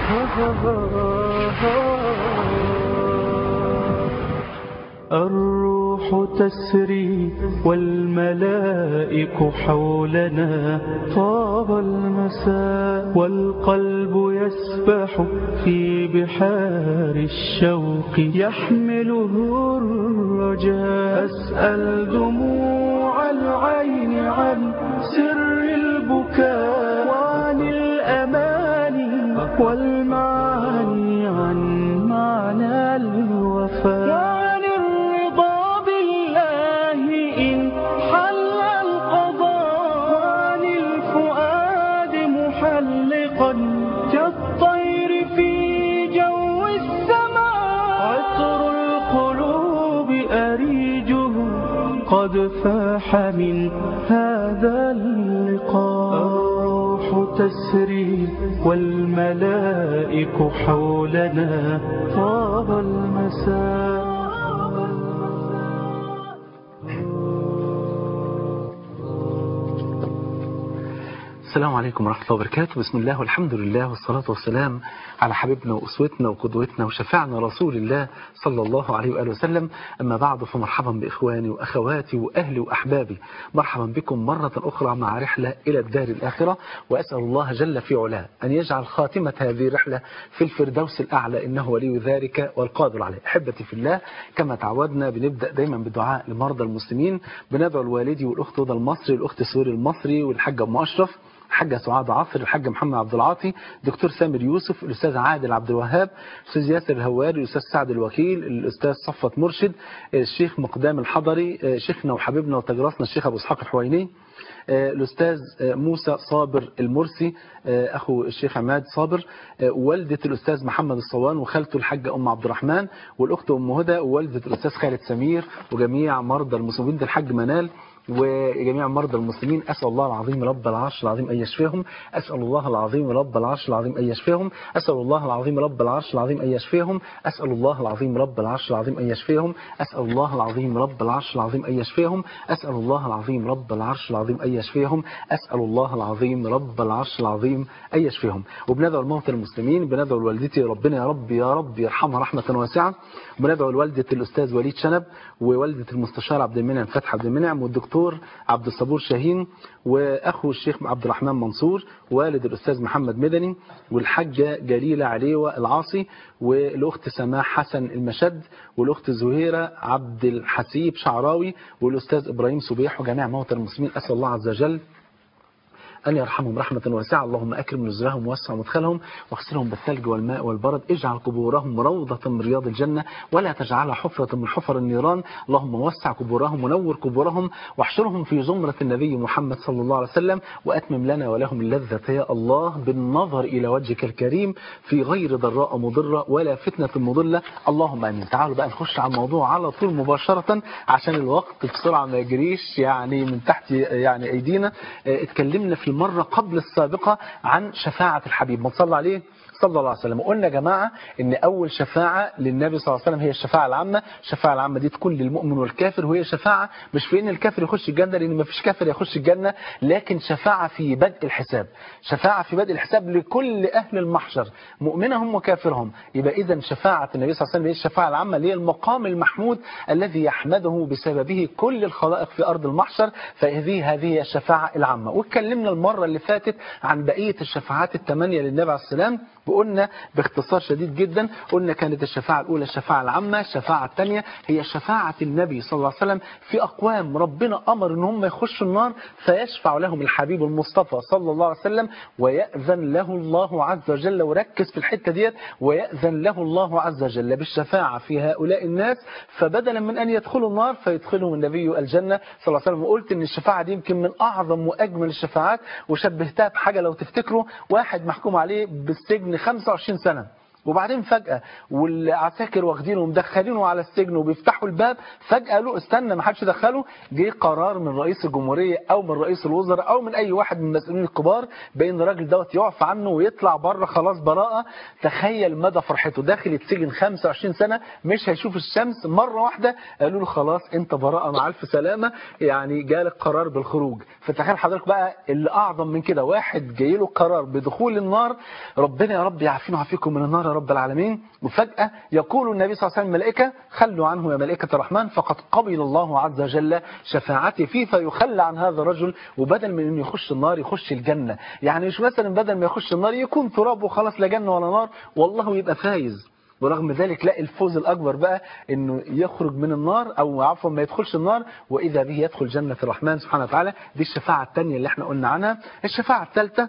الروح تسري والملائك حولنا طاب المساء والقلب يسبح في بحار الشوق يحمله الرجاء أسأل دموع العين عن سر البكاء وعن الأماني والمعاني عن معنى الوفاء وعن الرضا بالله إن حل القضاء وعن الفؤاد محلقا كالطير في جو السماء عطر القلوب أريجه قد فاح من هذا اللقاء الروح تسري والملائك حولنا طاب المساء السلام عليكم ورحمة الله وبركاته بسم الله والحمد لله والصلاة والسلام على حبيبنا وأسوتنا وقدوتنا وشفعنا رسول الله صلى الله عليه وآله وسلم أما بعد فمرحبا بإخواني وأخواتي وأهلي وأحبابي مرحبا بكم مرة أخرى مع رحلة إلى الدار الآخرة وأسأل الله جل في علاه أن يجعل خاتمة هذه الرحلة في الفردوس الأعلى إنه ولي ذلك والقادر عليه أحبتي في الله كما تعودنا بنبدأ دايما بدعاء لمرضى المسلمين بندعو الوالدي والأخت هدى المصري والأخت سوري المصري والحاجة أم أشرف الحاجة سعاد عصر الحاج محمد عبد العاطي دكتور سامر يوسف الأستاذ عادل عبد الوهاب الأستاذ ياسر الهواري الأستاذ سعد الوكيل الأستاذ صفوت مرشد الشيخ مقدام الحضري شيخنا وحبيبنا وتجرسنا الشيخ أبو إسحاق الحويني الأستاذ موسى صابر المرسي أخو الشيخ عماد صابر والدة الأستاذ محمد الصوان وخالته الحاجة أم عبد الرحمن والأخت أم هدى ووالدة الأستاذ خالد سمير وجميع مرضى المسلمين ده الحاج منال وجميع مرضى المسلمين أسأل الله العظيم رب العرش العظيم أن يشفيهم أسأل الله العظيم رب العرش العظيم أن يشفيهم أسأل الله العظيم رب العرش العظيم أن يشفيهم أسأل الله العظيم رب العرش العظيم أن يشفيهم أسأل الله العظيم رب العرش العظيم أن يشفيهم أسأل الله العظيم رب العرش العظيم أن يشفيهم أسأل الله العظيم رب العرش العظيم أن يشفيهم وبندعو الموتى المسلمين بندعو لوالدتي ربنا يا رب يا رب يرحمها رحمة واسعة وبندعو لوالدة الأستاذ وليد شنب ووالدة المستشار عبد المنعم فتحي عبد المنعم والدكتور عبد الصبور شاهين وأخو الشيخ عبد الرحمن منصور والد الأستاذ محمد مدني والحاجة جليلة عليوة العاصي والأخت سماح حسن المشد والأخت زهيرة عبد الحسيب شعراوي والأستاذ إبراهيم صبيح وجميع موتى المسلمين أسأل الله عز وجل أن يرحمهم رحمة واسعة اللهم أكرم نزلهم ووسع مدخلهم واغسلهم بالثلج والماء والبرد اجعل قبورهم روضة من رياض الجنة ولا تجعلها حفرة من حفر النيران اللهم وسع قبورهم ونور قبورهم واحشرهم في زمرة النبي محمد صلى الله عليه وسلم وأتمم لنا ولهم اللذة يا الله بالنظر إلى وجهك الكريم في غير ضراء مضرة ولا فتنة مضلة اللهم أمين تعالوا بقى نخش على الموضوع على طول مباشرة عشان الوقت بسرعة ما يجريش يعني من تحت يعني أيدينا اتكلمنا في المرة قبل السابقة عن شفاعة الحبيب ما صلى عليه صلى الله عليه وسلم قلنا يا جماعة ان اول شفاعة للنبي صلى الله عليه وسلم هي الشفاعة العامة الشفاعة العامة دي تكون للمؤمن والكافر وهي شفاعة مش في ان الكافر يخش الجنة لان ما فيش كافر يخش الجنة لكن شفاعة في بدء الحساب شفاعة في بدء الحساب لكل اهل المحشر مؤمنهم وكافرهم يبقى اذا شفاعة النبي صلى الله عليه وسلم هي الشفاعة العامة اللي هي المقام المحمود الذي يحمده بسببه كل الخلائق في ارض المحشر فهذه هذه الشفاعة العامة واتكلمنا المرة اللي فاتت عن بقية الشفاعات الثمانية للنبي عليه السلام وقلنا باختصار شديد جدا قلنا كانت الشفاعة الأولى الشفاعة العامة الشفاعة الثانية هي شفاعة النبي صلى الله عليه وسلم في أقوام ربنا أمر أن هم يخشوا النار فيشفع لهم الحبيب المصطفى صلى الله عليه وسلم ويأذن له الله عز وجل وركز في الحتة ديت ويأذن له الله عز وجل بالشفاعة في هؤلاء الناس فبدلا من أن يدخلوا النار فيدخلهم النبي الجنة صلى الله عليه وسلم وقلت أن الشفاعة دي يمكن من أعظم وأجمل الشفاعات وشبهتها بحاجة لو تفتكروا واحد محكوم عليه بالسجن 25 سنة وبعدين فجأة والعساكر واخدينه ومدخلينه على السجن وبيفتحوا الباب فجأة له استنى ما حدش دخله جه قرار من رئيس الجمهورية او من رئيس الوزراء او من اي واحد من المسؤولين الكبار بان الراجل دوت يعفى عنه ويطلع بره خلاص براءة تخيل مدى فرحته داخل يتسجن 25 سنة مش هيشوف الشمس مرة واحدة قالوا له خلاص انت براءة مع الف سلامة يعني جالك قرار بالخروج فتخيل حضرتك بقى اللي اعظم من كده واحد جاي له قرار بدخول النار ربنا يا رب يعافينا ويعافيكم من النار يا رب العالمين وفجأة يقول النبي صلى الله عليه وسلم الملائكة خلوا عنه يا ملائكة الرحمن فقد قبل الله عز وجل شفاعتي فيه فيخلى عن هذا الرجل وبدل من انه يخش النار يخش الجنة يعني مش مثلا بدل ما يخش النار يكون تراب وخلاص لا جنة ولا نار والله يبقى فايز ورغم ذلك لا الفوز الأكبر بقى أنه يخرج من النار أو عفوا ما يدخلش النار وإذا به يدخل جنة الرحمن سبحانه وتعالى دي الشفاعة الثانية اللي احنا قلنا عنها الشفاعة الثالثة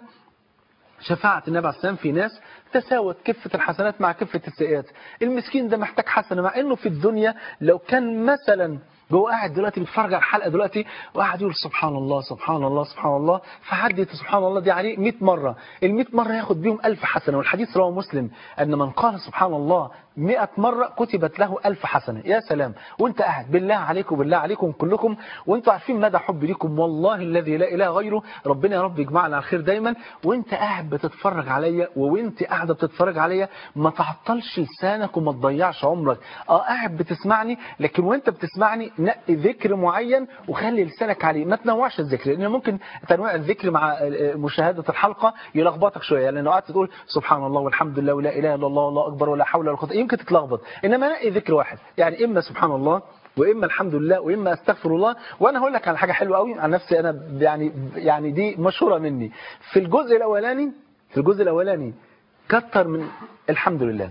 شفاعة النبي عليه السلام في ناس تساوت كفة الحسنات مع كفة السيئات المسكين ده محتاج حسنة مع انه في الدنيا لو كان مثلا هو قاعد دلوقتي بيتفرج على الحلقة دلوقتي وقاعد يقول سبحان الله سبحان الله سبحان الله فعدت سبحان الله دي عليه 100 مرة ال 100 مرة ياخد بيهم 1000 حسنة والحديث رواه مسلم أن من قال سبحان الله 100 مرة كتبت له 1000 حسنة يا سلام وانت قاعد بالله عليكم بالله عليكم كلكم وانتوا عارفين مدى حبي ليكم والله الذي لا إله غيره ربنا يا رب يجمعنا على الخير دايما وانت قاعد بتتفرج عليا وانت قاعدة بتتفرج عليا ما تعطلش لسانك وما تضيعش عمرك اه قاعد بتسمعني لكن وانت بتسمعني نقي ذكر معين وخلي لسانك عليه ما تنوعش الذكر لان ممكن تنويع الذكر مع مشاهدة الحلقة يلخبطك شوية لانه قعدت تقول سبحان الله والحمد لله ولا اله الا الله والله اكبر ولا حول ولا قوه يمكن تتلخبط انما نقي ذكر واحد يعني اما سبحان الله واما الحمد لله واما استغفر الله وانا هقول لك على حاجه حلوه قوي عن نفسي انا يعني يعني دي مشهوره مني في الجزء الاولاني في الجزء الاولاني كتر من الحمد لله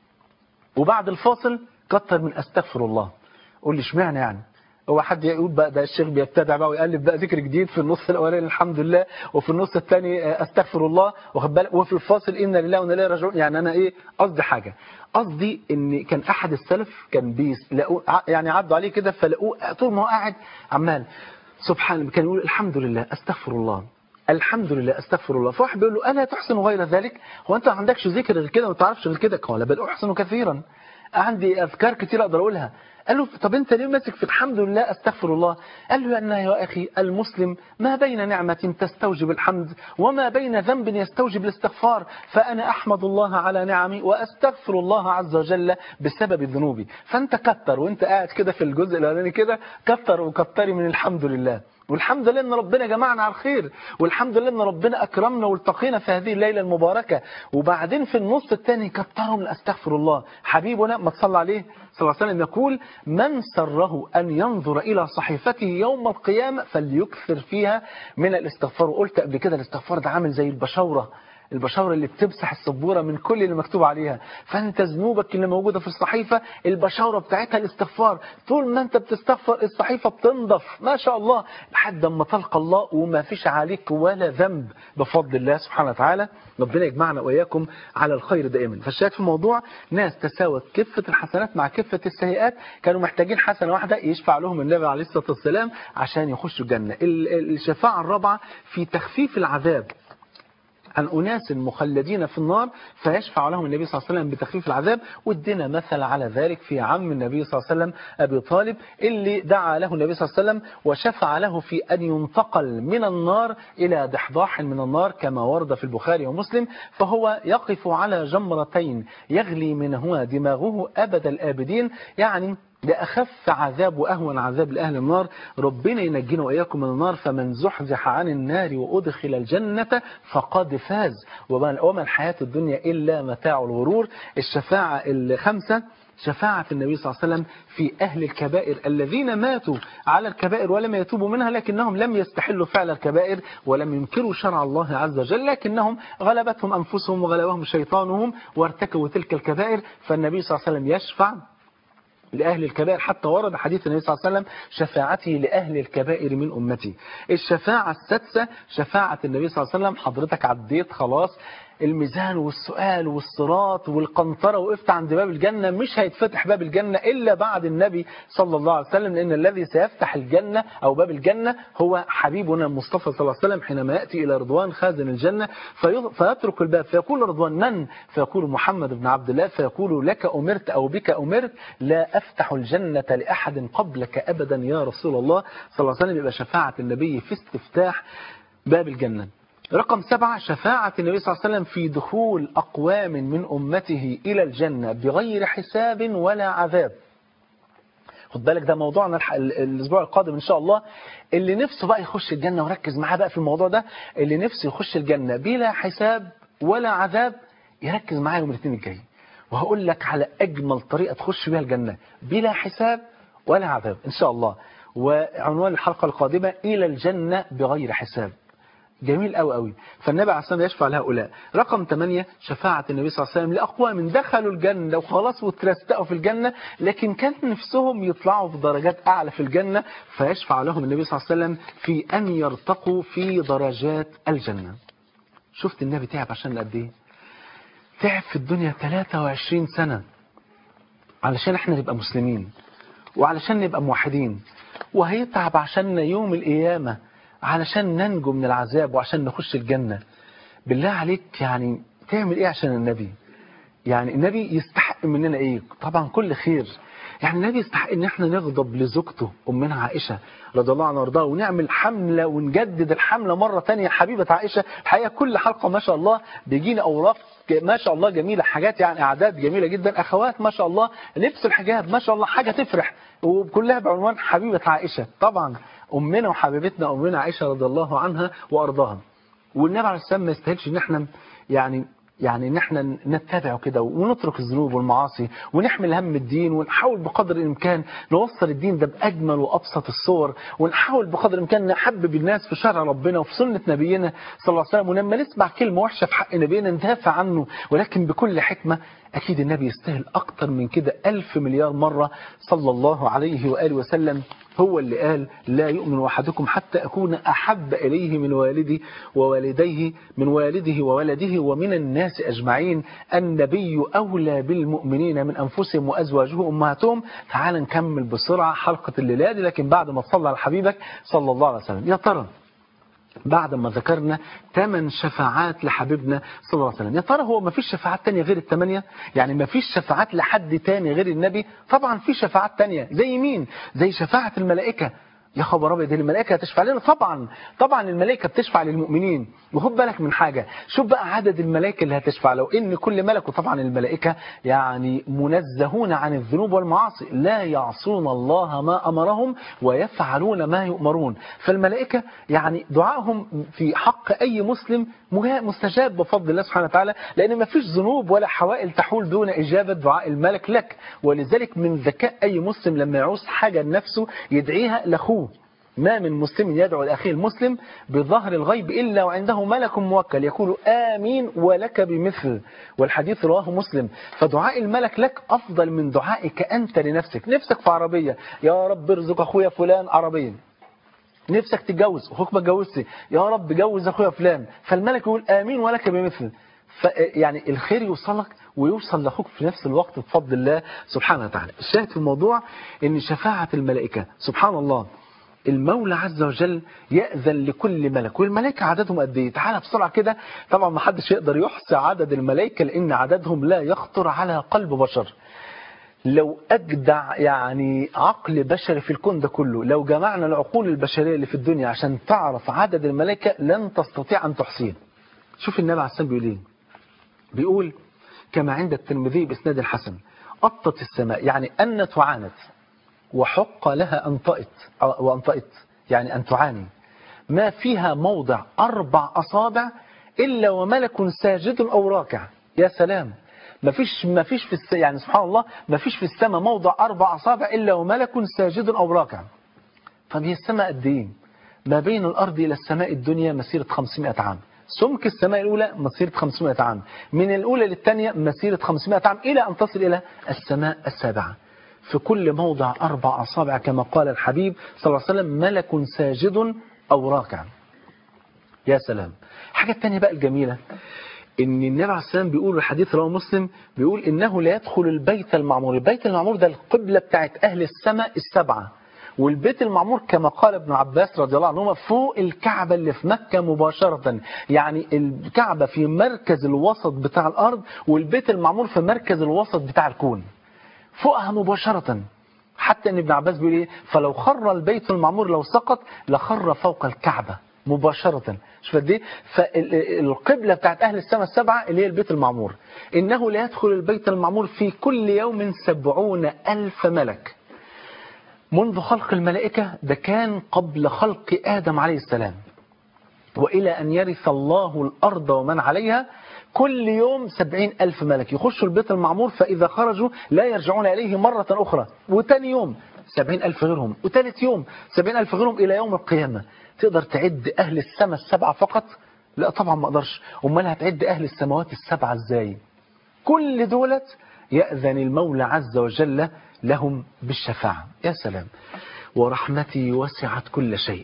وبعد الفاصل كتر من استغفر الله قول لي اشمعنى يعني هو حد يقول بقى ده الشيخ بيبتدع بقى ويقلب بقى ذكر جديد في النص الاولاني الحمد لله وفي النص الثاني استغفر الله واخد بالك وفي الفاصل ان لله وانا اليه راجعون يعني انا ايه قصدي حاجه قصدي ان كان احد السلف كان بيس يعني عدوا عليه كده فلقوه طول ما هو قاعد عمال سبحان الله كان يقول الحمد لله استغفر الله الحمد لله استغفر الله فواحد بيقول له الا تحسن غير ذلك هو انت ما عندكش ذكر غير كده وما تعرفش غير كده قال بل احسن كثيرا عندي اذكار كتير اقدر اقولها قال له طب انت ليه ماسك في الحمد لله استغفر الله قال له ان يا اخي المسلم ما بين نعمة تستوجب الحمد وما بين ذنب يستوجب الاستغفار فانا احمد الله على نعمي واستغفر الله عز وجل بسبب ذنوبي فانت كتر وانت قاعد كده في الجزء الاولاني كده كتر وكتري من الحمد لله والحمد لله ان ربنا جمعنا على الخير والحمد لله ان ربنا اكرمنا والتقينا في هذه الليله المباركه وبعدين في النص الثاني كتروا من استغفر الله حبيبنا ما تصلى عليه صلى الله عليه وسلم يقول من سره ان ينظر الى صحيفته يوم القيامه فليكثر فيها من الاستغفار وقلت قبل كده الاستغفار ده عامل زي البشوره البشاورة اللي بتمسح السبورة من كل اللي مكتوب عليها فانت ذنوبك اللي موجودة في الصحيفة البشاورة بتاعتها الاستغفار طول ما انت بتستغفر الصحيفة بتنضف ما شاء الله لحد ما تلقى الله وما فيش عليك ولا ذنب بفضل الله سبحانه وتعالى ربنا يجمعنا وإياكم على الخير دائما فالشاهد في الموضوع ناس تساوت كفة الحسنات مع كفة السيئات كانوا محتاجين حسنة واحدة يشفع لهم النبي عليه الصلاة والسلام عشان يخشوا الجنة الشفاعة الرابعة في تخفيف العذاب عن أناس مخلدين في النار فيشفع لهم النبي صلى الله عليه وسلم بتخفيف العذاب وادينا مثل على ذلك في عم النبي صلى الله عليه وسلم أبي طالب اللي دعا له النبي صلى الله عليه وسلم وشفع له في أن ينتقل من النار إلى ضحضاح من النار كما ورد في البخاري ومسلم فهو يقف على جمرتين يغلي منهما دماغه أبد الآبدين يعني ده أخف عذاب وأهون عذاب لأهل النار ربنا ينجينا وإياكم من النار فمن زحزح عن النار وأدخل الجنة فقد فاز وما الحياة الدنيا إلا متاع الغرور الشفاعة الخمسة شفاعة النبي صلى الله عليه وسلم في أهل الكبائر الذين ماتوا على الكبائر ولم يتوبوا منها لكنهم لم يستحلوا فعل الكبائر ولم ينكروا شرع الله عز وجل لكنهم غلبتهم أنفسهم وغلبهم شيطانهم وارتكبوا تلك الكبائر فالنبي صلى الله عليه وسلم يشفع لأهل الكبائر حتى ورد حديث النبي صلى الله عليه وسلم شفاعتي لأهل الكبائر من أمتي الشفاعة السادسة شفاعة النبي صلى الله عليه وسلم حضرتك عديت خلاص الميزان والسؤال والصراط والقنطرة وقفت عند باب الجنة مش هيتفتح باب الجنة إلا بعد النبي صلى الله عليه وسلم لأن الذي سيفتح الجنة أو باب الجنة هو حبيبنا المصطفى صلى الله عليه وسلم حينما يأتي إلى رضوان خازن الجنة في- فيترك الباب فيقول رضوان من فيقول محمد بن عبد الله فيقول لك أمرت أو بك أمرت لا أفتح الجنة لأحد قبلك أبدا يا رسول الله صلى الله عليه وسلم يبقى شفاعة النبي في استفتاح باب الجنة رقم سبعة شفاعة النبي صلى الله عليه وسلم في دخول أقوام من أمته إلى الجنة بغير حساب ولا عذاب خد بالك ده موضوعنا الح- ال- الاسبوع القادم ان شاء الله اللي نفسه بقى يخش الجنه وركز معاه بقى في الموضوع ده اللي نفسه يخش الجنه بلا حساب ولا عذاب يركز معايا يوم الاثنين الجاي وهقول لك على اجمل طريقه تخش بيها الجنه بلا حساب ولا عذاب ان شاء الله وعنوان الحلقه القادمه الى الجنه بغير حساب جميل قوي قوي فالنبي عليه الصلاه والسلام يشفع لهؤلاء رقم 8 شفاعة النبي صلى الله عليه وسلم لأقوام دخلوا الجنة وخلاص واترستقوا في الجنة لكن كان نفسهم يطلعوا في درجات أعلى في الجنة فيشفع لهم النبي صلى الله عليه وسلم في أن يرتقوا في درجات الجنة شفت النبي تعب عشان قد ايه تعب في الدنيا 23 سنة علشان احنا نبقى مسلمين وعلشان نبقى موحدين وهيتعب عشان يوم القيامة علشان ننجو من العذاب وعشان نخش الجنة بالله عليك يعني تعمل ايه عشان النبي يعني النبي يستحق مننا ايه طبعا كل خير يعني النبي يستحق ان احنا نغضب لزوجته امنا عائشه رضي الله عنها وارضاها ونعمل حمله ونجدد الحمله مره تانية حبيبه عائشه الحقيقه كل حلقه ما شاء الله بيجينا اوراق ما شاء الله جميله حاجات يعني اعداد جميله جدا اخوات ما شاء الله لبس الحجاب ما شاء الله حاجه تفرح وكلها بعنوان حبيبه عائشه طبعا امنا وحبيبتنا امنا عائشه رضي الله عنها وارضاها والنبي عليه السلام ما يستاهلش ان احنا يعني يعني ان احنا نتبعه كده ونترك الذنوب والمعاصي ونحمل هم الدين ونحاول بقدر الامكان نوصل الدين ده باجمل وابسط الصور ونحاول بقدر الامكان نحبب الناس في شرع ربنا وفي سنه نبينا صلى الله عليه وسلم ولما نسمع كلمه وحشه في حق نبينا ندافع عنه ولكن بكل حكمه اكيد النبي يستاهل اكتر من كده ألف مليار مره صلى الله عليه واله وسلم هو اللي قال لا يؤمن أحدكم حتى أكون أحب إليه من والدي ووالديه من والده وولده ومن الناس أجمعين النبي أولى بالمؤمنين من أنفسهم وأزواجه أمهاتهم تعال نكمل بسرعة حلقة الليلة دي لكن بعد ما تصلى على حبيبك صلى الله عليه وسلم يا ترى بعد ما ذكرنا ثمان شفاعات لحبيبنا صلى الله عليه وسلم يا ترى هو ما فيش شفاعات تانية غير الثمانية يعني ما فيش شفاعات لحد تاني غير النبي طبعا في شفاعات تانية زي مين زي شفاعة الملائكة يا خبر ابيض الملائكه هتشفع لنا طبعا طبعا الملائكه بتشفع للمؤمنين وخد بالك من حاجه شوف بقى عدد الملائكه اللي هتشفع لو ان كل ملك وطبعا الملائكه يعني منزهون عن الذنوب والمعاصي لا يعصون الله ما امرهم ويفعلون ما يؤمرون فالملائكه يعني دعائهم في حق اي مسلم مجا- مستجاب بفضل الله سبحانه وتعالى لان ما فيش ذنوب ولا حوائل تحول دون اجابه دعاء الملك لك ولذلك من ذكاء اي مسلم لما يعوز حاجه لنفسه يدعيها لاخوه ما من مسلم يدعو لأخيه المسلم بظهر الغيب إلا وعنده ملك موكل يقول آمين ولك بمثل والحديث رواه مسلم فدعاء الملك لك أفضل من دعائك أنت لنفسك نفسك في عربية يا رب ارزق أخويا فلان عربية نفسك تتجوز اخوك ما اتجوزش يا رب جوز اخويا فلان فالملك يقول امين ولك بمثل ف يعني الخير يوصلك ويوصل لاخوك في نفس الوقت بفضل الله سبحانه وتعالى الشاهد في الموضوع ان شفاعه الملائكه سبحان الله المولى عز وجل يأذن لكل ملك والملائكة عددهم قد ايه تعالى بسرعة كده طبعا ما حدش يقدر يحصي عدد الملائكة لأن عددهم لا يخطر على قلب بشر لو أجدع يعني عقل بشري في الكون ده كله لو جمعنا العقول البشرية اللي في الدنيا عشان تعرف عدد الملائكة لن تستطيع أن تحصيه شوف النبي عليه السلام بيقول ايه بيقول كما عند الترمذي بإسناد الحسن أطت السماء يعني أن تعاند وحق لها أن طئت أو- وأن طئت يعني أن تعاني ما فيها موضع أربع أصابع إلا وملك ساجد أو راكع يا سلام ما فيش ما فيش في الس... يعني سبحان الله ما فيش في السماء موضع أربع أصابع إلا وملك ساجد أو راكع طب هي السماء قد إيه؟ ما بين الأرض إلى السماء الدنيا مسيرة 500 عام سمك السماء الأولى مسيرة 500 عام من الأولى للثانية مسيرة 500 عام إلى أن تصل إلى السماء السابعة في كل موضع أربع أصابع كما قال الحبيب صلى الله عليه وسلم ملك ساجد أو راكع يا سلام حاجة تانية بقى الجميلة ان النبي عليه السلام بيقول الحديث رواه مسلم بيقول انه لا يدخل البيت المعمور البيت المعمور ده القبلة بتاعت اهل السماء السبعة والبيت المعمور كما قال ابن عباس رضي الله عنهما فوق الكعبة اللي في مكة مباشرة يعني الكعبة في مركز الوسط بتاع الأرض والبيت المعمور في مركز الوسط بتاع الكون فوقها مباشرة حتى ان ابن عباس بيقول ايه فلو خر البيت المعمور لو سقط لخر فوق الكعبة مباشرة شوف قد ايه فالقبلة بتاعت أهل السماء السبعة اللي هي البيت المعمور إنه لا يدخل البيت المعمور في كل يوم سبعون ألف ملك منذ خلق الملائكة ده كان قبل خلق آدم عليه السلام وإلى أن يرث الله الأرض ومن عليها كل يوم سبعين ألف ملك يخشوا البيت المعمور فإذا خرجوا لا يرجعون إليه مرة أخرى وتاني يوم سبعين ألف غيرهم وثالث يوم سبعين ألف غيرهم إلى يوم القيامة تقدر تعد أهل السماء السبعة فقط لا طبعا ما أقدرش أمال هتعد أهل السماوات السبعة إزاي كل دولت يأذن المولى عز وجل لهم بالشفاعة يا سلام ورحمتي وسعت كل شيء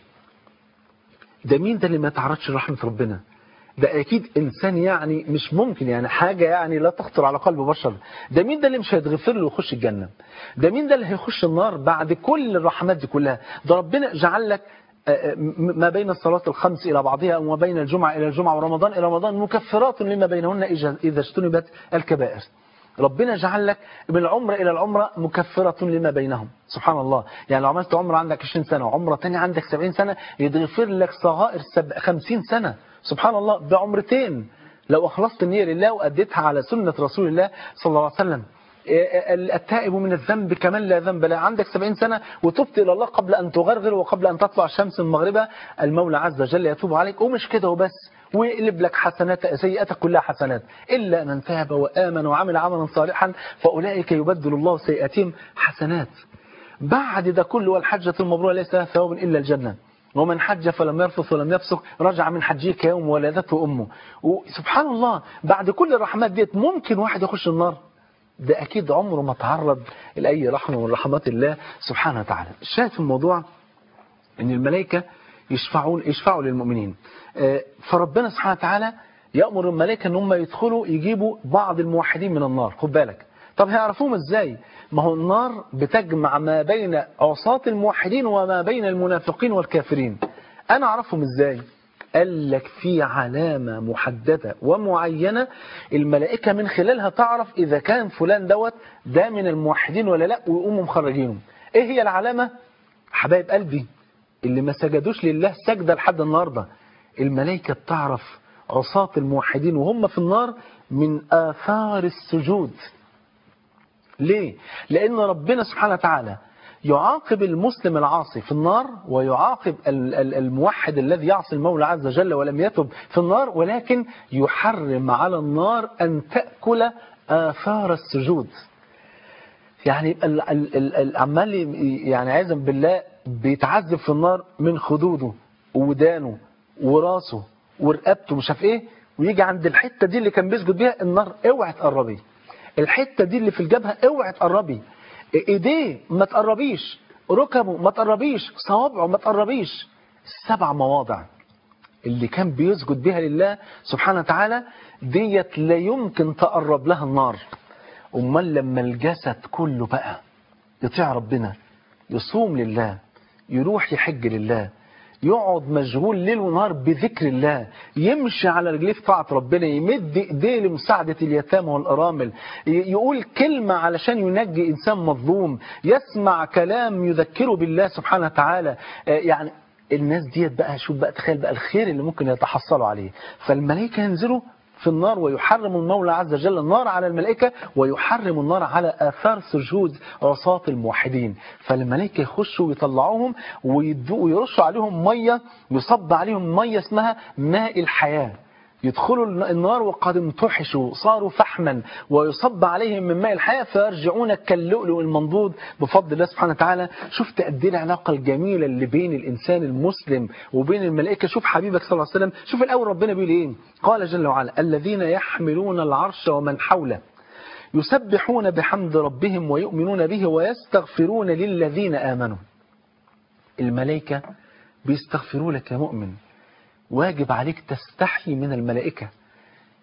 ده مين ده اللي ما تعرضش رحمة ربنا ده أكيد إنسان يعني مش ممكن يعني حاجة يعني لا تخطر على قلب بشر ده مين ده اللي مش هيتغفر له ويخش الجنة ده مين ده اللي هيخش النار بعد كل الرحمات دي كلها ده ربنا جعل لك ما بين الصلاة الخمس إلى بعضها وما بين الجمعة إلى الجمعة ورمضان إلى رمضان مكفرات لما بينهن إذا اجتنبت الكبائر ربنا جعل لك من العمرة إلى العمرة مكفرة لما بينهم سبحان الله يعني لو عملت عمرة عندك 20 سنة وعمرة تانية عندك 70 سنة يتغفر لك صغائر 50 سنة سبحان الله بعمرتين لو أخلصت النية لله وأديتها على سنة رسول الله صلى الله عليه وسلم التائب من الذنب كمن لا ذنب لا عندك 70 سنة وتبت إلى الله قبل أن تغرغر وقبل أن تطلع الشمس المغربة المولى عز وجل يتوب عليك ومش كده وبس ويقلب لك حسنات سيئاتك كلها حسنات إلا من تاب وآمن وعمل عملا صالحا فأولئك يبدل الله سيئاتهم حسنات بعد ده كله والحجة المبرورة ليس لها ثواب إلا الجنة ومن حج فلم يرفث ولم يفسق رجع من حجه كيوم ولدته أمه وسبحان الله بعد كل الرحمات ديت ممكن واحد يخش النار ده أكيد عمره ما تعرض لأي رحمة من رحمات الله سبحانه وتعالى الشاهد في الموضوع أن الملائكة يشفعون يشفعوا للمؤمنين فربنا سبحانه وتعالى يأمر الملائكة أن هم يدخلوا يجيبوا بعض الموحدين من النار خد بالك طب هيعرفوهم ازاي ما هو النار بتجمع ما بين عصاة الموحدين وما بين المنافقين والكافرين أنا أعرفهم ازاي قال لك في علامة محددة ومعينة الملائكة من خلالها تعرف إذا كان فلان دوت ده من الموحدين ولا لا ويقوموا مخرجينهم إيه هي العلامة حبايب قلبي اللي ما سجدوش لله سجدة لحد النهاردة الملائكة تعرف عصاة الموحدين وهم في النار من آثار السجود ليه؟ لأن ربنا سبحانه وتعالى يعاقب المسلم العاصي في النار ويعاقب الموحد الذي يعصي المولى عز وجل ولم يتب في النار ولكن يحرم على النار أن تأكل آثار السجود يعني العمال يعني عايزا بالله بيتعذب في النار من خدوده وودانه وراسه ورقبته مش عارف ايه ويجي عند الحته دي اللي كان بيسجد بيها النار اوعي تقربي الحته دي اللي في الجبهه اوعي تقربي ايديه ما تقربيش ركبه ما تقربيش صوابعه ما تقربيش السبع مواضع اللي كان بيسجد بها لله سبحانه وتعالى ديت لا يمكن تقرب لها النار امال لما الجسد كله بقى يطيع ربنا يصوم لله يروح يحج لله يقعد مشغول ليل ونهار بذكر الله يمشي على رجليه في طاعة ربنا يمد ايديه لمساعدة اليتامى والأرامل يقول كلمة علشان ينجي إنسان مظلوم يسمع كلام يذكره بالله سبحانه وتعالى يعني الناس ديت بقى شوف بقى تخيل بقى الخير اللي ممكن يتحصلوا عليه فالملائكة ينزلوا في النار ويحرم المولى عز وجل النار على الملائكة ويحرم النار على آثار سجود عصاة الموحدين فالملائكة يخشوا ويطلعوهم ويرشوا عليهم مية يصب عليهم مية اسمها ماء الحياة يدخلوا النار وقد امتحشوا صاروا فحما ويصب عليهم من ماء الحياة فيرجعون كاللؤلؤ المنضود بفضل الله سبحانه وتعالى شفت قد ايه العلاقة الجميلة اللي بين الإنسان المسلم وبين الملائكة شوف حبيبك صلى الله عليه وسلم شوف الأول ربنا بيقول ايه قال جل وعلا الذين يحملون العرش ومن حوله يسبحون بحمد ربهم ويؤمنون به ويستغفرون للذين آمنوا الملائكة بيستغفروا لك يا مؤمن واجب عليك تستحي من الملائكة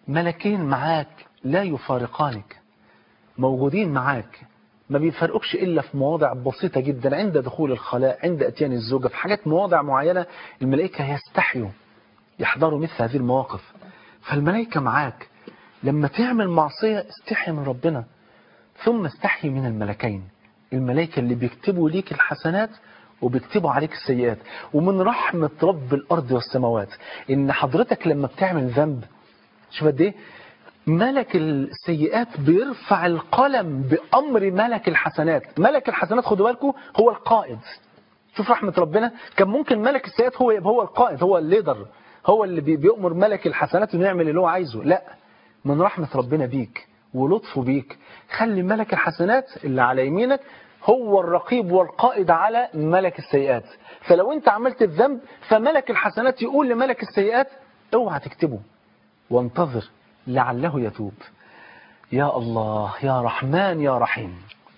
ملكين معاك لا يفارقانك موجودين معاك ما بيفرقوكش إلا في مواضع بسيطة جدا عند دخول الخلاء عند أتيان الزوجة في حاجات مواضع معينة الملائكة يستحيوا يحضروا مثل هذه المواقف فالملائكة معاك لما تعمل معصية استحي من ربنا ثم استحي من الملكين الملائكة اللي بيكتبوا ليك الحسنات وبيكتبوا عليك السيئات ومن رحمة رب الأرض والسماوات إن حضرتك لما بتعمل ذنب شوف قد إيه ملك السيئات بيرفع القلم بأمر ملك الحسنات ملك الحسنات خدوا بالكم هو القائد شوف رحمة ربنا كان ممكن ملك السيئات هو يبقى هو القائد هو الليدر هو اللي بي- بيأمر ملك الحسنات انه يعمل اللي هو عايزه لا من رحمة ربنا بيك ولطفه بيك خلي ملك الحسنات اللي على يمينك هو الرقيب والقائد على ملك السيئات فلو انت عملت الذنب فملك الحسنات يقول لملك السيئات اوعى تكتبه وانتظر لعله يتوب يا الله يا رحمن يا رحيم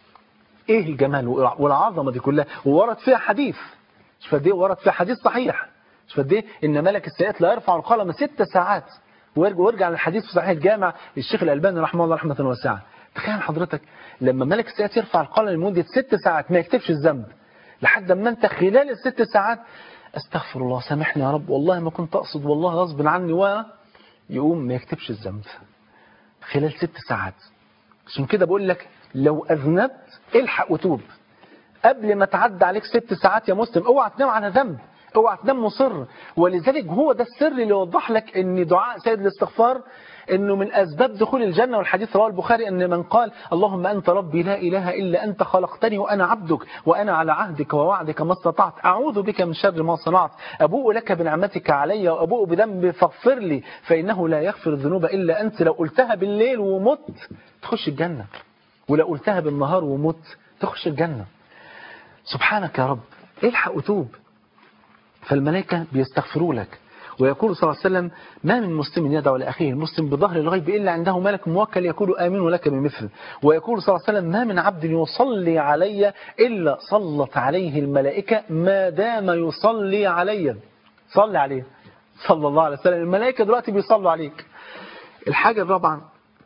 ايه الجمال والعظمه دي كلها وورد فيها حديث مش قد ايه ورد فيها حديث صحيح مش قد ايه ان ملك السيئات لا يرفع القلم ست ساعات ويرجع ويرجع للحديث في صحيح الجامع للشيخ الالباني رحمه الله رحمه واسعه تخيل حضرتك لما ملك السيئات يرفع القلم لمده ست ساعات ما يكتبش الذنب لحد ما انت خلال الست ساعات استغفر الله سامحني يا رب والله ما كنت اقصد والله غصب عني و يقوم ما يكتبش الذنب خلال ست ساعات عشان كده بقول لك لو اذنبت الحق وتوب قبل ما تعدي عليك ست ساعات يا مسلم اوعى تنام على ذنب اوعى تنام مصر ولذلك هو ده السر اللي يوضح لك ان دعاء سيد الاستغفار انه من اسباب دخول الجنه والحديث رواه البخاري ان من قال اللهم انت ربي لا اله الا انت خلقتني وانا عبدك وانا على عهدك ووعدك ما استطعت اعوذ بك من شر ما صنعت ابوء لك بنعمتك علي وابوء بذنبي فاغفر لي فانه لا يغفر الذنوب الا انت لو قلتها بالليل ومت تخش الجنه ولو قلتها بالنهار ومت تخش الجنه سبحانك يا رب الحق وتوب فالملائكة بيستغفروا لك ويقول صلى الله عليه وسلم ما من مسلم يدعو لأخيه المسلم بظهر الغيب إلا عنده ملك موكل يقول آمين لك بمثل ويقول صلى الله عليه وسلم ما من عبد يصلي علي إلا صلت عليه الملائكة ما دام يصلي علي صلي عليه صلى الله عليه وسلم الملائكة دلوقتي بيصلوا عليك الحاجة الرابعة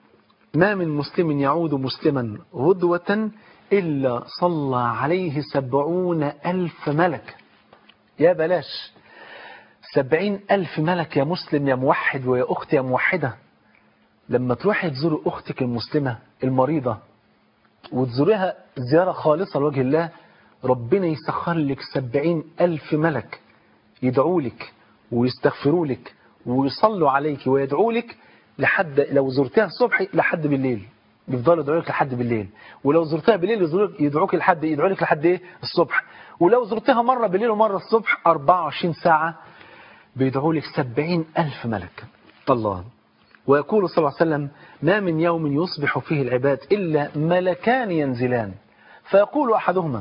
ما من مسلم يعود مسلما غدوة إلا صلى عليه سبعون ألف ملك يا بلاش سبعين ألف ملك يا مسلم يا موحد ويا أختي يا موحدة لما تروحي تزوري أختك المسلمة المريضة وتزوريها زيارة خالصة لوجه الله ربنا يسخر لك سبعين ألف ملك يدعوا لك ويستغفروا لك ويصلوا عليك ويدعوا لك لحد لو زرتها الصبح لحد بالليل يفضلوا يدعوا لك لحد بالليل ولو زرتها بالليل يزوروك- يدعوك لحد يدعوا لك لحد ايه الصبح ولو زرتها مرة بالليل ومرة الصبح 24 ساعة بيدعوا لك 70 ألف ملك الله ويقول صلى الله عليه وسلم ما من يوم يصبح فيه العباد إلا ملكان ينزلان فيقول أحدهما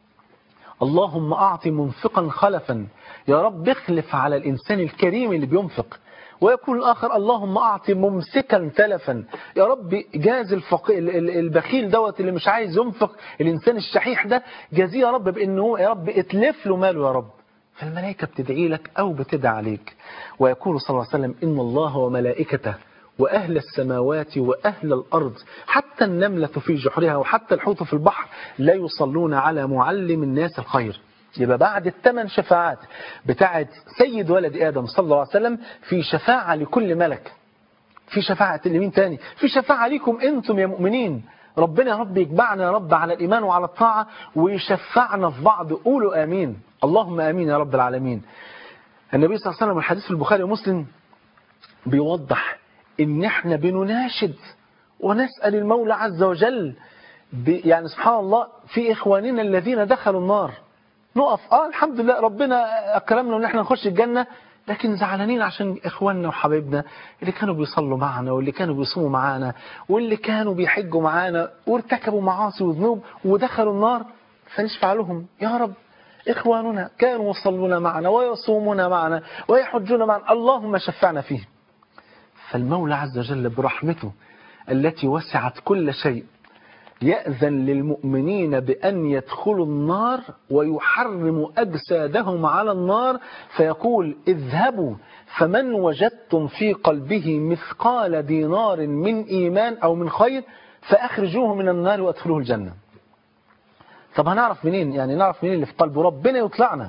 اللهم أعط منفقا خلفا يا رب اخلف على الإنسان الكريم اللي بينفق ويقول الآخر اللهم أعط ممسكا تلفا يا رب جاز الفقي... ال- ال- البخيل دوت اللي مش عايز ينفق الإنسان الشحيح ده جازيه يا رب بأنه هو يا رب اتلف له ماله يا رب فالملائكة بتدعي لك أو بتدعي عليك ويقول صلى الله عليه وسلم إن الله وملائكته وأهل السماوات وأهل الأرض حتى النملة في جحرها وحتى الحوت في البحر لا يصلون على معلم الناس الخير يبقى بعد الثمان شفاعات بتاعت سيد ولد آدم صلى الله عليه وسلم في شفاعة لكل ملك في شفاعة لمين تاني في شفاعة ليكم انتم يا مؤمنين ربنا يا رب يجمعنا يا رب على الإيمان وعلى الطاعة ويشفعنا في بعض قولوا آمين اللهم آمين يا رب العالمين النبي صلى الله عليه وسلم الحديث في البخاري ومسلم بيوضح ان احنا بنناشد ونسأل المولى عز وجل ب- يعني سبحان الله في إخواننا الذين دخلوا النار نقف اه الحمد لله ربنا أكرمنا ان احنا نخش الجنة لكن زعلانين عشان إخواننا وحبايبنا اللي كانوا بيصلوا معنا واللي كانوا بيصوموا معانا واللي كانوا بيحجوا معانا وارتكبوا معاصي وذنوب ودخلوا النار فنشفع لهم يا رب إخواننا كانوا يصلون معنا ويصومون معنا ويحجون معنا اللهم شفعنا فيهم فالمولى عز وجل برحمته التي وسعت كل شيء يأذن للمؤمنين بأن يدخلوا النار ويحرم أجسادهم على النار فيقول اذهبوا فمن وجدتم في قلبه مثقال دينار من إيمان أو من خير فأخرجوه من النار وأدخلوه الجنة طب هنعرف منين يعني نعرف منين اللي في قلبه ربنا يطلعنا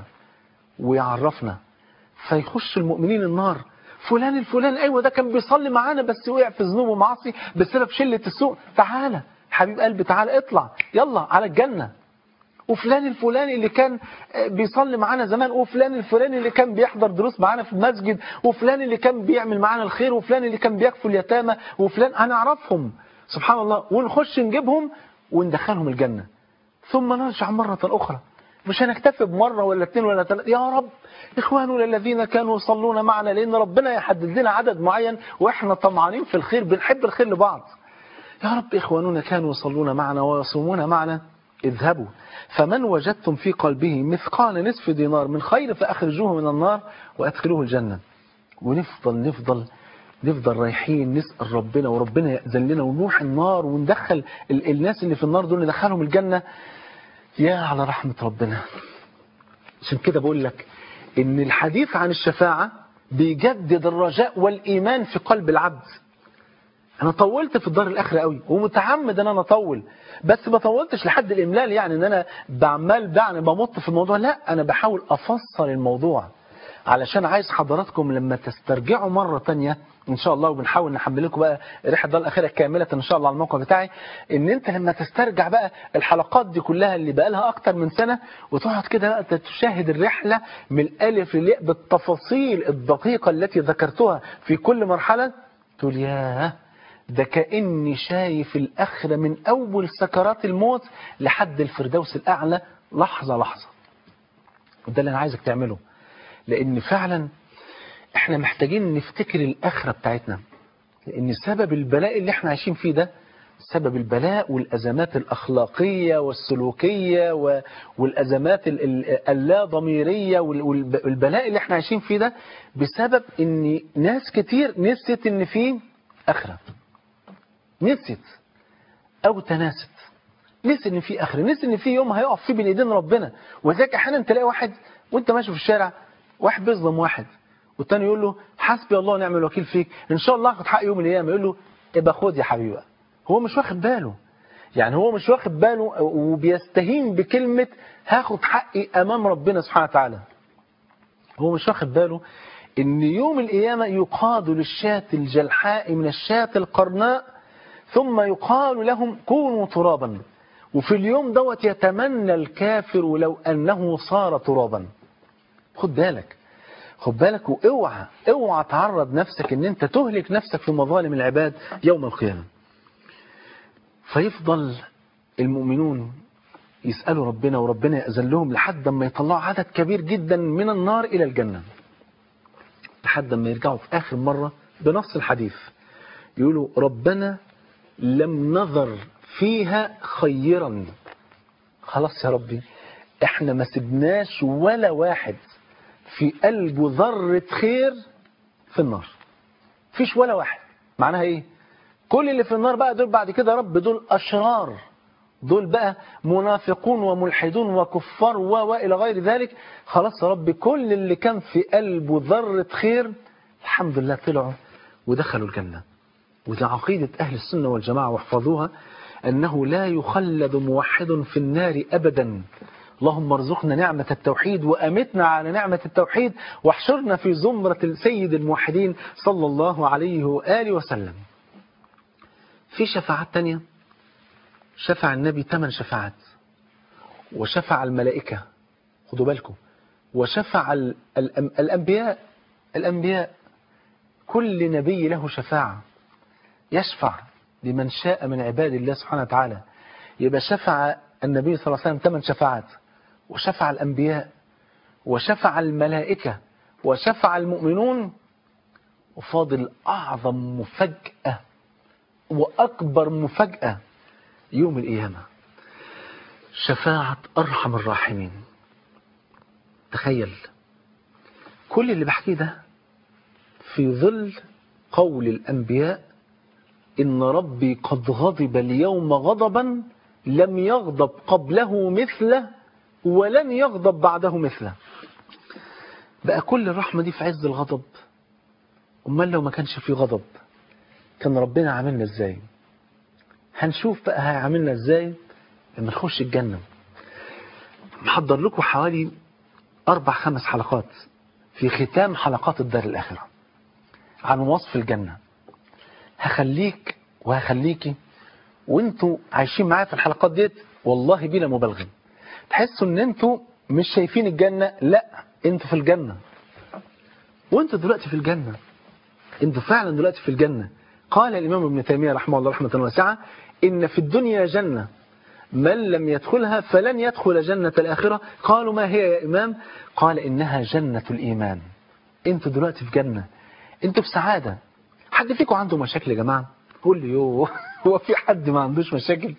ويعرفنا فيخش المؤمنين النار فلان الفلان ايوه ده كان بيصلي معانا بس وقع في ذنوب ومعاصي بسبب شله السوء تعالى حبيب قلبي تعالى اطلع يلا على الجنه وفلان الفلاني اللي كان بيصلي معانا زمان وفلان الفلاني اللي كان بيحضر دروس معانا في المسجد وفلان اللي كان بيعمل معانا الخير وفلان اللي كان بيكفل اليتامى وفلان هنعرفهم سبحان الله ونخش نجيبهم وندخلهم الجنه ثم نرجع مرة أخرى مش هنكتفي بمرة ولا اتنين ولا ثلاثة يا رب إخواننا الذين كانوا يصلون معنا لأن ربنا يحدد لنا عدد معين وإحنا طمعانين في الخير بنحب الخير لبعض يا رب إخواننا كانوا يصلون معنا ويصومون معنا اذهبوا فمن وجدتم في قلبه مثقال نصف دينار من خير فأخرجوه من النار وأدخلوه الجنة ونفضل نفضل نفضل رايحين نسأل ربنا وربنا يأذن لنا ونروح النار وندخل ال الناس اللي في النار دول ندخلهم الجنة يا على رحمة ربنا عشان كده بقول لك ان الحديث عن الشفاعة بيجدد الرجاء والإيمان في قلب العبد انا طولت في الدار الاخره قوي ومتعمد ان انا اطول بس ما طولتش لحد الاملال يعني ان انا بعمال يعني بمط في الموضوع لا انا بحاول افصل الموضوع علشان عايز حضراتكم لما تسترجعوا مرة تانية ان شاء الله وبنحاول نحمل لكم بقى رحله الدار الاخيره كامله ان شاء الله على الموقع بتاعي ان انت لما تسترجع بقى الحلقات دي كلها اللي بقى لها اكتر من سنه وتقعد كده بقى تشاهد الرحله من الالف للياء بالتفاصيل الدقيقه التي ذكرتها في كل مرحله تقول ياه ده كاني شايف الاخره من اول سكرات الموت لحد الفردوس الاعلى لحظه لحظه وده اللي انا عايزك تعمله لان فعلا احنا محتاجين نفتكر الاخره بتاعتنا لان سبب البلاء اللي احنا عايشين فيه ده سبب البلاء والازمات الاخلاقيه والسلوكيه والازمات اللا ضميريه والبلاء اللي احنا عايشين فيه ده بسبب ان ناس كتير نسيت ان في اخره نسيت او تناست نسي ان في اخره نسي ان في يوم هيقف فيه بين ايدين ربنا وذلك احيانا تلاقي واحد وانت ماشي في الشارع واحد بيظلم واحد والتاني يقول له حسبي الله ونعم الوكيل فيك ان شاء الله هاخد حق يوم من الايام يقول له ابقى خد يا حبيبي هو مش واخد باله يعني هو مش واخد باله وبيستهين بكلمة هاخد حقي امام ربنا سبحانه وتعالى هو مش واخد باله ان يوم القيامة يقاد للشاة الجلحاء من الشاة القرناء ثم يقال لهم كونوا ترابا وفي اليوم دوت يتمنى الكافر لو انه صار ترابا خد بالك خد بالك واوعى اوعى تعرض نفسك ان انت تهلك نفسك في مظالم العباد يوم القيامة فيفضل المؤمنون يسألوا ربنا وربنا يأذن لهم لحد ما يطلعوا عدد كبير جدا من النار إلى الجنة لحد ما يرجعوا في آخر مرة بنص الحديث يقولوا ربنا لم نظر فيها خيرا خلاص يا ربي احنا ما سبناش ولا واحد في قلبه ذرة خير في النار فيش ولا واحد معناها ايه كل اللي في النار بقى دول بعد كده يا رب دول أشرار دول بقى منافقون وملحدون وكفار وإلى غير ذلك خلاص يا رب كل اللي كان في قلبه ذرة خير الحمد لله طلعوا ودخلوا الجنة وده عقيدة أهل السنة والجماعة واحفظوها أنه لا يخلد موحد في النار أبدا اللهم ارزقنا نعمة التوحيد وأمتنا على نعمة التوحيد واحشرنا في زمرة سيد الموحدين صلى الله عليه وآله وسلم في شفاعات تانية شفع النبي ثمان شفاعات وشفع الملائكة خدوا بالكم وشفع الأنبياء الأنبياء كل نبي له شفاعة يشفع لمن شاء من عباد الله سبحانه وتعالى يبقى شفع النبي صلى الله عليه وسلم ثمان شفاعات وشفع الأنبياء وشفع الملائكة وشفع المؤمنون وفاضل أعظم مفاجأة وأكبر مفاجأة يوم القيامة شفاعة أرحم الراحمين تخيل كل اللي بحكيه ده في ظل قول الأنبياء إن ربي قد غضب اليوم غضبا لم يغضب قبله مثله ولن يغضب بعده مثله بقى كل الرحمة دي في عز الغضب أمال لو ما كانش في غضب كان ربنا عاملنا ازاي هنشوف بقى هيعاملنا ازاي لما نخش الجنة محضر لكم حوالي أربع خمس حلقات في ختام حلقات الدار الآخرة عن وصف الجنة هخليك وهخليكي وانتوا عايشين معايا في الحلقات ديت والله بلا مبالغة تحسوا ان انتوا مش شايفين الجنة لا انتوا في الجنة وانتوا دلوقتي في الجنة انتوا فعلا دلوقتي في الجنة قال الإمام ابن تيمية رحمه الله رحمة واسعة إن في الدنيا جنة من لم يدخلها فلن يدخل جنة الآخرة قالوا ما هي يا إمام قال إنها جنة الإيمان انتوا دلوقتي في جنة انتوا في سعادة حد فيكم عنده مشاكل يا جماعة قول لي يوه هو في حد ما عندوش مشاكل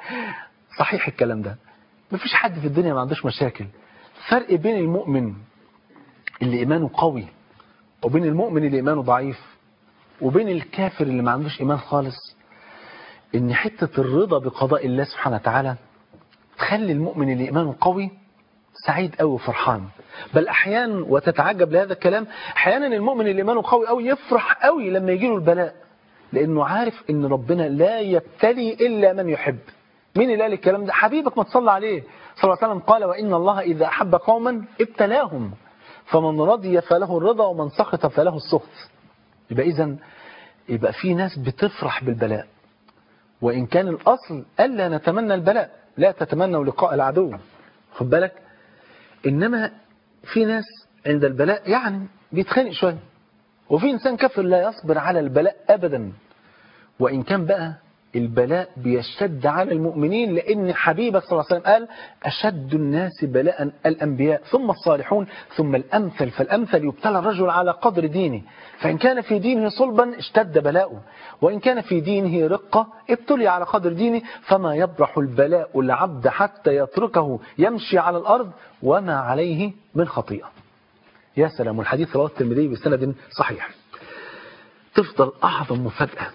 صحيح الكلام ده مفيش حد في الدنيا ما عندوش مشاكل فرق بين المؤمن اللي إيمانه قوي وبين المؤمن اللي إيمانه ضعيف وبين الكافر اللي ما عندوش إيمان خالص إن حتة الرضا بقضاء الله سبحانه وتعالى تخلي المؤمن اللي إيمانه قوي سعيد قوي وفرحان بل أحيانا وتتعجب لهذا الكلام أحيانا المؤمن اللي إيمانه قوي قوي يفرح قوي لما يجيله البلاء لأنه عارف إن ربنا لا يبتلي إلا من يحب مين اللي قال الكلام ده حبيبك ما تصلى عليه صلى الله عليه وسلم قال وإن الله إذا أحب قوما ابتلاهم فمن رضي فله الرضا ومن سخط فله السخط يبقى إذا يبقى في ناس بتفرح بالبلاء وإن كان الأصل ألا نتمنى البلاء لا تتمنوا لقاء العدو خد بالك إنما في ناس عند البلاء يعني بيتخانق شوية وفي إنسان كفر لا يصبر على البلاء أبدا وإن كان بقى البلاء بيشتد على المؤمنين لأن حبيبك صلى الله عليه وسلم قال أشد الناس بلاء الأنبياء ثم الصالحون ثم الأمثل فالأمثل يبتلى الرجل على قدر دينه فإن كان في دينه صلبا اشتد بلاؤه وإن كان في دينه رقة ابتلي على قدر دينه فما يبرح البلاء العبد حتى يتركه يمشي على الأرض وما عليه من خطيئة يا سلام والحديث رواه الترمذي بسند صحيح تفضل أعظم مفاجأة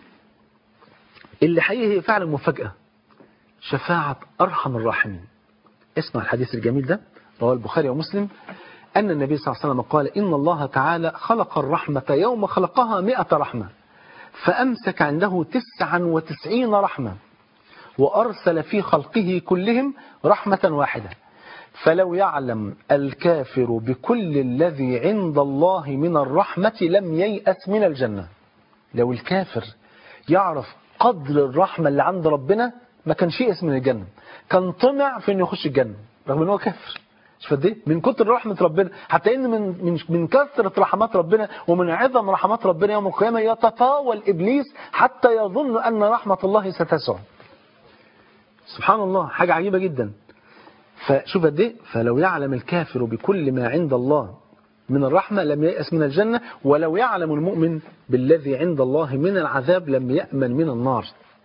اللي حقيقي هي فعلا مفاجأة شفاعة أرحم الراحمين اسمع الحديث الجميل ده رواه البخاري ومسلم أن النبي صلى الله عليه وسلم قال إن الله تعالى خلق الرحمة يوم خلقها مئة رحمة فأمسك عنده تسعا وتسعين رحمة وأرسل في خلقه كلهم رحمة واحدة فلو يعلم الكافر بكل الذي عند الله من الرحمة لم ييأس من الجنة لو الكافر يعرف قدر الرحمة اللي عند ربنا ما كانش يئس من الجنة كان طمع في انه يخش الجنة رغم ان هو كافر مش فدي من كتر رحمة ربنا حتى ان من من من كثرة رحمات ربنا ومن عظم رحمات ربنا يوم القيامة يتطاول ابليس حتى يظن ان رحمة الله ستسعه سبحان الله حاجة عجيبة جدا فشوف قد ايه فلو يعلم الكافر بكل ما عند الله من الرحمة لم ييأس من الجنة ولو يعلم المؤمن بالذي عند الله من العذاب لم يأمن من النار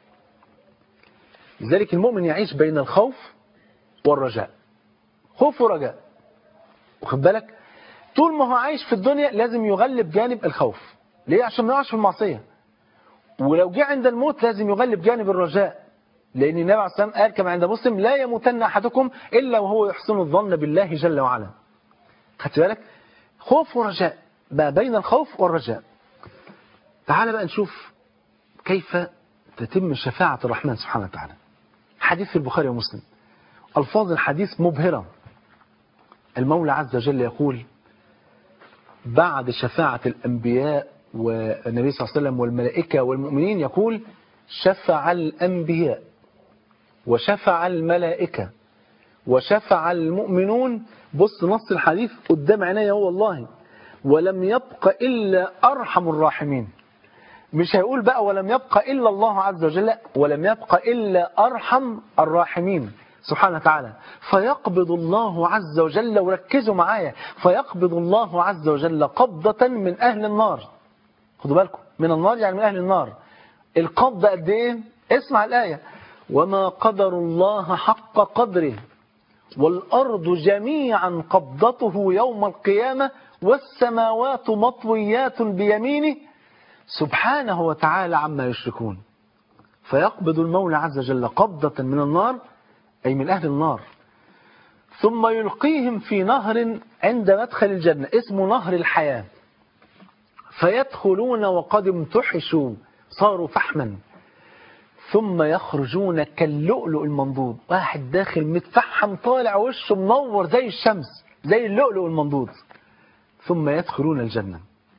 لذلك المؤمن يعيش بين الخوف والرجاء خوف ورجاء واخد بالك طول ما هو عايش في الدنيا لازم يغلب جانب الخوف ليه عشان ما يقعش في المعصية ولو جه عند الموت لازم يغلب جانب الرجاء لأن النبي عليه الصلاة والسلام قال كما عند مسلم لا يموتن أحدكم إلا وهو يحسن الظن بالله جل وعلا خدت بالك خوف ورجاء بقى بين الخوف والرجاء تعال بقى نشوف كيف تتم شفاعة الرحمن سبحانه وتعالى حديث في البخاري ومسلم ألفاظ الحديث مبهرة المولى عز وجل يقول بعد شفاعة الأنبياء والنبي صلى الله عليه وسلم والملائكة والمؤمنين يقول شفع الأنبياء وشفع الملائكة وشفع المؤمنون بص نص الحديث قدام عينيا هو والله ولم يبق إلا أرحم الراحمين مش هيقول بقى ولم يبق إلا الله عز وجل ولم يبق إلا أرحم الراحمين سبحانه وتعالى فيقبض الله عز وجل وركزوا معايا فيقبض الله عز وجل قبضة من أهل النار خدوا بالكم من النار يعني من أهل النار القبضة قد إيه اسمع الآية وما قدر الله حق قدره والأرض جميعا قبضته يوم القيامة والسماوات مطويات بيمينه سبحانه وتعالى عما يشركون فيقبض المولى عز وجل قبضة من النار أي من أهل النار ثم يلقيهم في نهر عند مدخل الجنة اسمه نهر الحياة فيدخلون وقد امتحشوا صاروا فحما ثم يخرجون كاللؤلؤ المنضود واحد داخل متفحم طالع وشه منور زي الشمس زي اللؤلؤ المنضود ثم يدخلون الجنة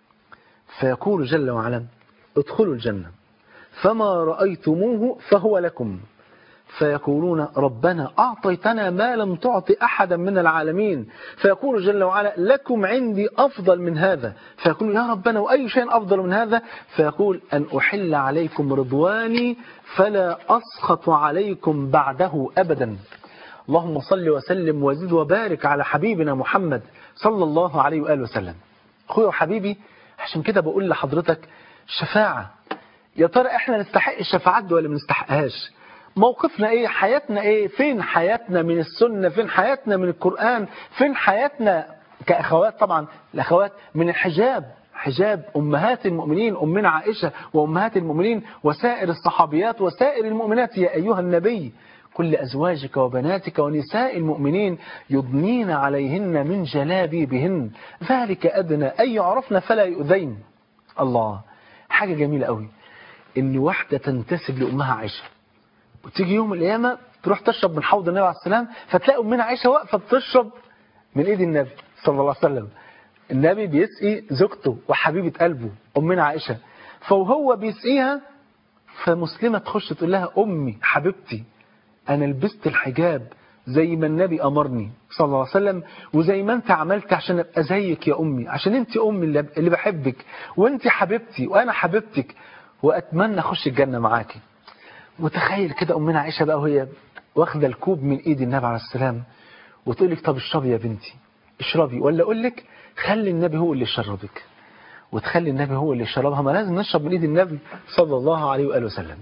فيقول جل وعلا ادخلوا الجنة فما رأيتموه فهو لكم فيقولون ربنا أعطيتنا ما لم تعط أحدا من العالمين فيقول جل وعلا لكم عندي أفضل من هذا فيقول يا ربنا وأي شيء أفضل من هذا فيقول أن أحل عليكم رضواني فلا أسخط عليكم بعده أبدا اللهم صل وسلم وزد وبارك على حبيبنا محمد صلى الله عليه وآله وسلم أخويا وحبيبي عشان كده بقول لحضرتك شفاعة يا ترى احنا نستحق الشفاعات دي ولا ما نستحقهاش موقفنا ايه حياتنا ايه فين حياتنا من السنة فين حياتنا من القرآن فين حياتنا كأخوات طبعا الأخوات من الحجاب حجاب أمهات المؤمنين أمنا عائشة وأمهات المؤمنين وسائر الصحابيات وسائر المؤمنات يا أيها النبي كل أزواجك وبناتك ونساء المؤمنين يضنين عليهن من جلابيبهن ذلك أدنى أن يعرفن فلا يؤذين الله حاجة جميلة قوي إن واحدة تنتسب لأمها عائشة وتيجي يوم القيامة تروح تشرب من حوض النبي عليه السلام فتلاقي أمنا عائشة واقفة بتشرب من إيد النبي صلى الله عليه وسلم النبي بيسقي زوجته وحبيبة قلبه أمنا عائشة فوهو بيسقيها فمسلمة تخش تقول لها أمي حبيبتي أنا لبست الحجاب زي ما النبي أمرني صلى الله عليه وسلم وزي ما أنت عملت عشان أبقى زيك يا أمي عشان أنت أمي اللي اللي بحبك وأنت حبيبتي وأنا حبيبتك وأتمنى أخش الجنة معاكي وتخيل كده أمنا عائشة بقى وهي واخدة الكوب من إيد النبي عليه السلام وتقول لك طب اشربي يا بنتي اشربي ولا أقول لك خلي النبي هو اللي يشربك وتخلي النبي هو اللي يشربها ما لازم نشرب من إيد النبي صلى الله عليه وآله وسلم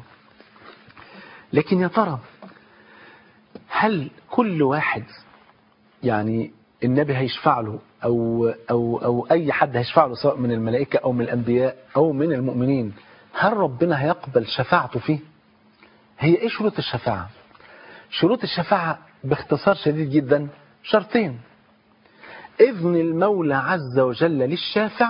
لكن يا ترى هل كل واحد يعني النبي هيشفع له أو, أو, أو أي حد هيشفع له سواء من الملائكة أو من الأنبياء أو من المؤمنين هل ربنا هيقبل شفاعته فيه هي إيه شروط الشفاعة شروط الشفاعة باختصار شديد جدا شرطين إذن المولى عز وجل للشافع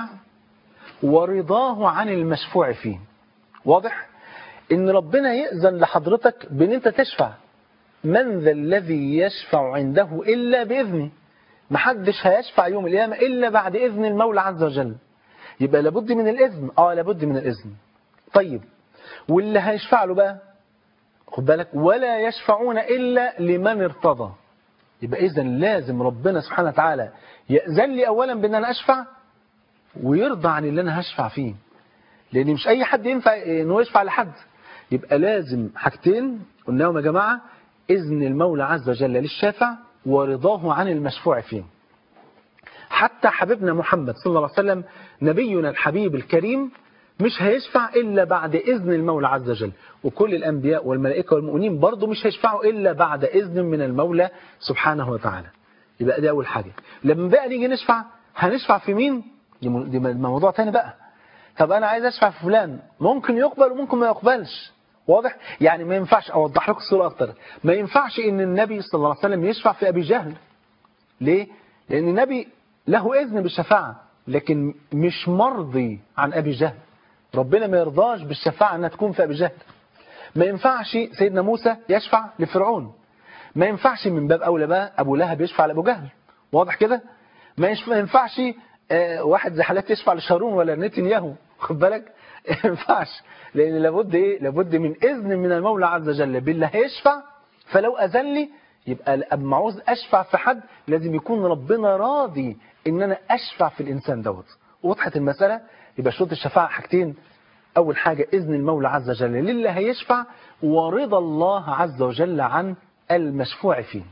ورضاه عن المشفوع فيه واضح ان ربنا يأذن لحضرتك بان انت تشفع من ذا الذي يشفع عنده إلا بإذنه محدش هيشفع يوم القيامة إلا بعد إذن المولى عز وجل يبقى لابد من الإذن آه لابد من الإذن طيب واللي هيشفع له بقى خد بالك ولا يشفعون إلا لمن ارتضى يبقى إذا لازم ربنا سبحانه وتعالى يأذن لي أولا بأن أنا أشفع ويرضى عن اللي أنا هشفع فيه لأن مش أي حد ينفع إنه يشفع لحد يبقى لازم حاجتين قلناهم يا جماعة إذن المولى عز وجل للشافع ورضاه عن المشفوع فيه حتى حبيبنا محمد صلى الله عليه وسلم نبينا الحبيب الكريم مش هيشفع إلا بعد إذن المولى عز وجل وكل الأنبياء والملائكة والمؤمنين برضو مش هيشفعوا إلا بعد إذن من المولى سبحانه وتعالى يبقى دي أول حاجة لما بقى نيجي نشفع هنشفع في مين دي موضوع تاني بقى طب أنا عايز أشفع في فلان ممكن يقبل وممكن ما يقبلش واضح يعني ما ينفعش أوضح لكم الصورة أكتر ما ينفعش إن النبي صلى الله عليه وسلم يشفع في أبي جهل ليه لأن النبي له إذن بالشفاعة لكن مش مرضي عن أبي جهل ربنا ما يرضاش بالشفاعة أنها تكون في أبي جهل ما ينفعش سيدنا موسى يشفع لفرعون ما ينفعش من باب أولى بقى أبو لهب يشفع لأبو جهل واضح كده ما ينفعش آه واحد زي حالات يشفع لشارون ولا نتنياهو خد بالك ما ينفعش لأن لابد إيه لابد من إذن من المولى عز وجل بالله هيشفع فلو أذن لي يبقى أما عاوز أشفع في حد لازم يكون ربنا راضي إن أنا أشفع في الإنسان دوت وضحت المسألة يبقى شروط الشفاعة حاجتين أول حاجة إذن المولى عز وجل للي هيشفع ورضا الله عز وجل عن المشفوع فيه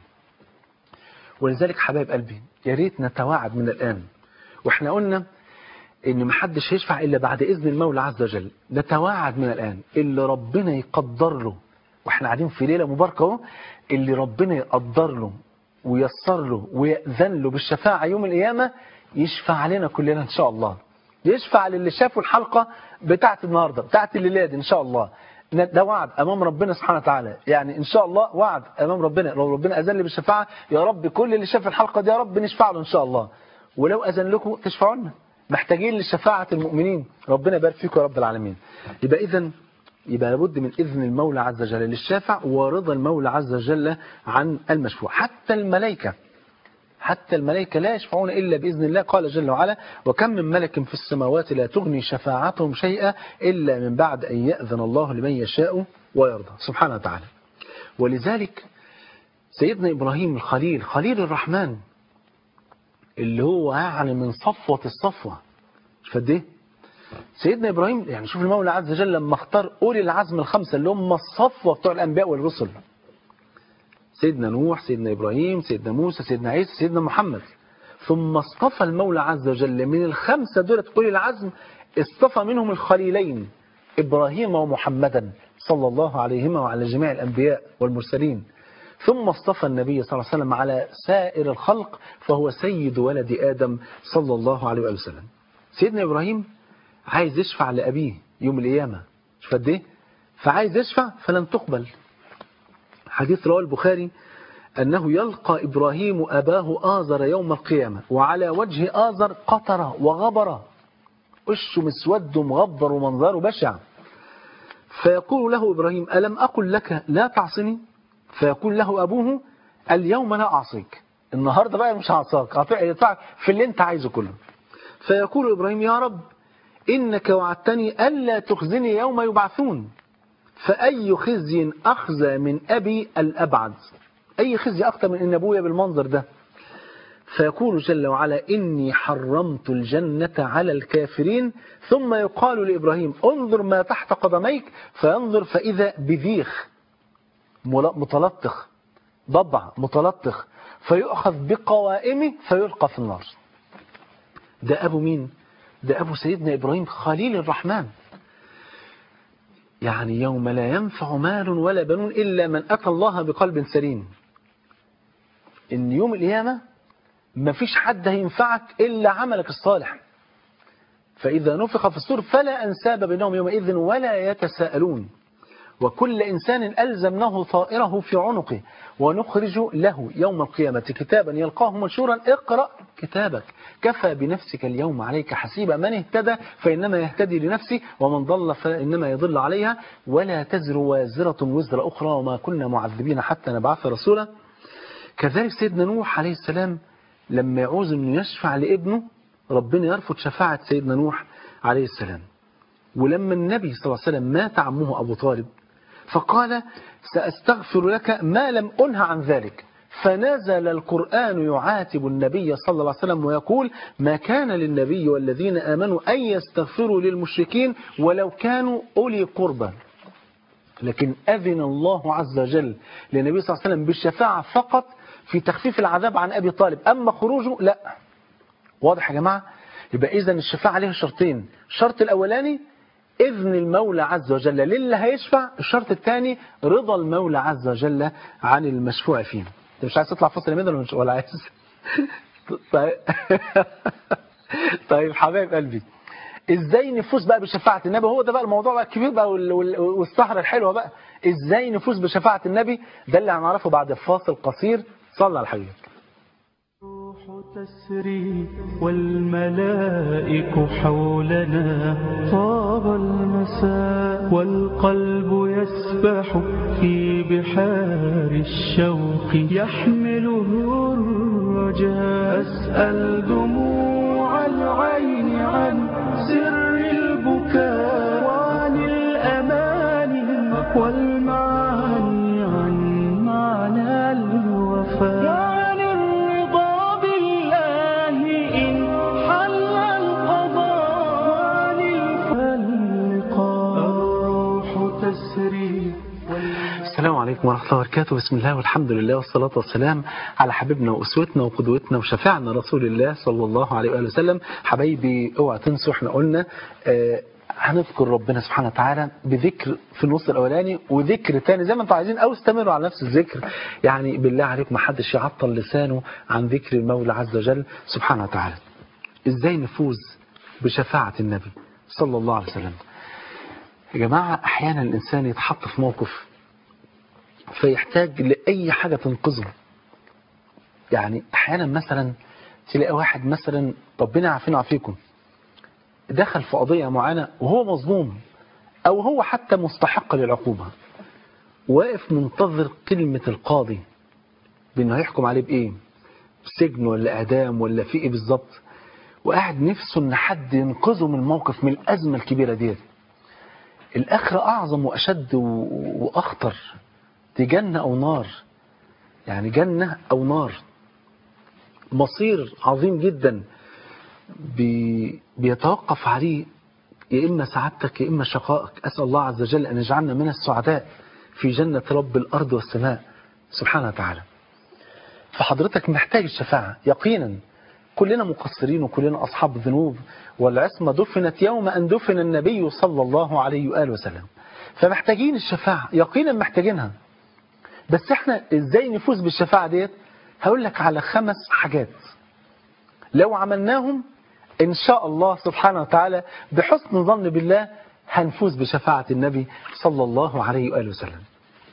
ولذلك حبايب قلبي يا ريت نتواعد من الآن واحنا قلنا ان محدش هيشفع الا بعد اذن المولى عز وجل نتواعد من الان اللي ربنا يقدر له واحنا قاعدين في ليله مباركه اهو اللي ربنا يقدر له ويسر له ويأذن له بالشفاعه يوم القيامه يشفع علينا كلنا ان شاء الله يشفع للي شافوا الحلقه بتاعت النهارده بتاعت الليله دي ان شاء الله ده وعد امام ربنا سبحانه وتعالى يعني ان شاء الله وعد امام ربنا لو ربنا اذن لي بالشفاعه يا رب كل اللي شاف الحلقه دي يا رب نشفع له ان شاء الله ولو اذن لكم تشفعوا لنا محتاجين لشفاعه المؤمنين ربنا يبارك فيكم يا رب العالمين يبقى اذا يبقى لابد من اذن المولى عز وجل للشافع ورضا المولى عز وجل عن المشفوع حتى الملائكه حتى الملائكة لا يشفعون إلا بإذن الله قال جل وعلا وكم من ملك في السماوات لا تغني شفاعتهم شيئا إلا من بعد أن يأذن الله لمن يشاء ويرضى سبحانه وتعالى ولذلك سيدنا إبراهيم الخليل خليل الرحمن اللي هو يعني من صفوة الصفوة مش قد ايه سيدنا إبراهيم يعني شوف المولى عز وجل لما اختار أولي العزم الخمسة اللي هم الصفوة بتوع الأنبياء والرسل سيدنا نوح سيدنا إبراهيم سيدنا موسى سيدنا عيسى سيدنا محمد ثم اصطفى المولى عز وجل من الخمسة دولة أولي العزم اصطفى منهم الخليلين إبراهيم ومحمدا صلى الله عليهما وعلى جميع الأنبياء والمرسلين ثم اصطفى النبي صلى الله عليه وسلم على سائر الخلق فهو سيد ولد آدم صلى الله عليه وآله وسلم سيدنا إبراهيم عايز يشفع لأبيه يوم القيامة شوف قد ايه فعايز يشفع فلن تقبل حديث رواه البخاري أنه يلقى إبراهيم أباه آزر يوم القيامة وعلى وجه آزر قطرة وغبرة وشه مسود مغبر ومنظره بشع فيقول له إبراهيم ألم أقل لك لا تعصني فيقول له أبوه اليوم لا أعصيك النهاردة بقى مش هعصاك هطيع في اللي انت عايزه كله فيقول إبراهيم يا رب إنك وعدتني ألا تخزني يوم يبعثون فأي خزي أخزى من أبي الأبعد أي خزي أكتر من إن أبويا بالمنظر ده فيقول جل وعلا إني حرمت الجنة على الكافرين ثم يقال لإبراهيم انظر ما تحت قدميك فينظر فإذا بذيخ متلطخ ضبع متلطخ فيؤخذ بقوائمه فيلقى في النار ده أبو مين؟ ده أبو سيدنا إبراهيم خليل الرحمن يعني يوم لا ينفع مال ولا بنون إلا من أتى الله بقلب سليم إن يوم القيامة ما فيش حد هينفعك إلا عملك الصالح فإذا نفخ في الصور فلا أنساب بينهم يومئذ ولا يتساءلون وكل إنسان ألزمناه طائره في عنقه ونخرج له يوم القيامة كتابا يلقاه منشورا اقرأ كتابك كفى بنفسك اليوم عليك حسيبا من اهتدى فإنما يهتدي لنفسه ومن ضل فإنما يضل عليها ولا تزر وازرة وزر أخرى وما كنا معذبين حتى نبعث رسولا كذلك سيدنا نوح عليه السلام لما يعوز أنه يشفع لابنه ربنا يرفض شفاعة سيدنا نوح عليه السلام ولما النبي صلى الله عليه وسلم مات عمه أبو طالب فقال سأستغفر لك ما لم أنه عن ذلك فنزل القرآن يعاتب النبي صلى الله عليه وسلم ويقول ما كان للنبي والذين آمنوا أن يستغفروا للمشركين ولو كانوا أولي قربى لكن أذن الله عز وجل للنبي صلى الله عليه وسلم بالشفاعة فقط في تخفيف العذاب عن أبي طالب أما خروجه لا واضح يا جماعة يبقى إذن الشفاعة عليها شرطين الشرط الأولاني إذن المولى عز وجل للي هيشفع الشرط الثاني رضا المولى عز وجل عن المشفوع فيه انت مش عايز تطلع فصل منه ولا مش ولا عايز طيب طيب حبايب قلبي ازاي نفوز بقى بشفاعة النبي هو ده بقى الموضوع بقى الكبير بقى والسهرة الحلوة بقى ازاي نفوز بشفاعة النبي ده اللي هنعرفه بعد فاصل قصير صلى على الحبيب تسري والملائك حولنا طاب المساء والقلب يسبح في بحار الشوق يحمله الرجاء أسأل دموع العين عن سر البكاء وعن الأمان والمعاني عن معنى الوفاء السلام عليكم ورحمة الله وبركاته بسم الله والحمد لله والصلاة والسلام على حبيبنا وأسوتنا وقدوتنا وشفيعنا رسول الله صلى الله عليه وآله وسلم حبايبي اوعى تنسوا احنا قلنا آه هنذكر ربنا سبحانه وتعالى بذكر في النص الأولاني وذكر تاني زي ما انتم عايزين أو استمروا على نفس الذكر يعني بالله عليكم ما حدش يعطل لسانه عن ذكر المولى عز وجل سبحانه وتعالى ازاي نفوز بشفاعة النبي صلى الله عليه وسلم يا جماعة أحيانا الإنسان يتحط في موقف فيحتاج لأي حاجة تنقذه يعني أحيانا مثلا تلاقي واحد مثلا ربنا يعافينا ويعافيكم دخل في قضية معينة وهو مظلوم أو هو حتى مستحق للعقوبة واقف منتظر كلمة القاضي بأنه هيحكم عليه بإيه سجن ولا إعدام ولا في إيه بالظبط وقاعد نفسه إن حد ينقذه من الموقف من الأزمة الكبيرة ديت الآخرة أعظم وأشد وأخطر دي جنة أو نار يعني جنة أو نار مصير عظيم جدا بي بيتوقف عليه يا إما سعادتك يا إما شقائك أسأل الله عز وجل أن يجعلنا من السعداء في جنة رب الأرض والسماء سبحانه وتعالى فحضرتك محتاج الشفاعة يقينا كلنا مقصرين وكلنا أصحاب ذنوب والعصمة دفنت يوم أن دفن النبي صلى الله عليه وآله وسلم فمحتاجين الشفاعة يقينا محتاجينها بس احنا ازاي نفوز بالشفاعة ديت هقول لك على خمس حاجات لو عملناهم ان شاء الله سبحانه وتعالى بحسن ظن بالله هنفوز بشفاعة النبي صلى الله عليه وآله وسلم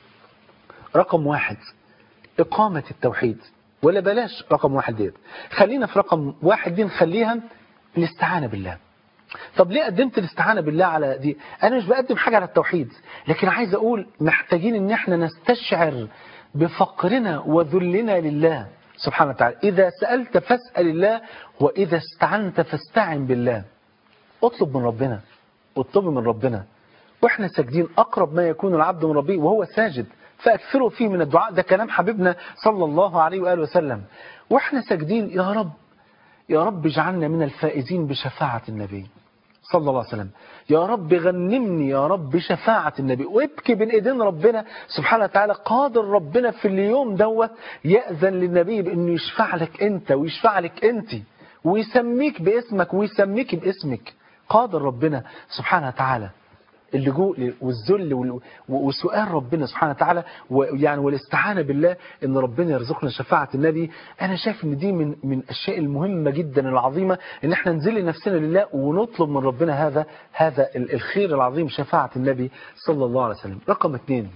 رقم واحد إقامة التوحيد ولا بلاش رقم واحد ديت خلينا في رقم واحد دي نخليها الاستعانة بالله طب ليه قدمت الاستعانة بالله على دي أنا مش بقدم حاجة على التوحيد لكن عايز أقول محتاجين ان احنا نستشعر بفقرنا وذلنا لله سبحانه وتعالى إذا سألت فاسأل الله وإذا استعنت فاستعن بالله اطلب من ربنا اطلب من ربنا واحنا ساجدين أقرب ما يكون العبد من ربه وهو ساجد فأكثروا فيه من الدعاء ده كلام حبيبنا صلى الله عليه وآله وسلم واحنا ساجدين يا رب يا رب اجعلنا من الفائزين بشفاعة النبي صلى الله عليه وسلم يا رب غنمني يا رب بشفاعة النبي وابكي بين ايدين ربنا سبحانه وتعالى قادر ربنا في اليوم دوت يأذن للنبي بانه يشفع لك انت ويشفع لك انت ويسميك باسمك ويسميك باسمك قادر ربنا سبحانه وتعالى اللجوء والذل وسؤال ربنا سبحانه وتعالى ويعني والاستعانة بالله ان ربنا يرزقنا شفاعة النبي انا شايف ان دي من من الاشياء المهمة جدا العظيمة ان احنا نزل نفسنا لله ونطلب من ربنا هذا هذا الخير العظيم شفاعة النبي صلى الله عليه وسلم رقم اثنين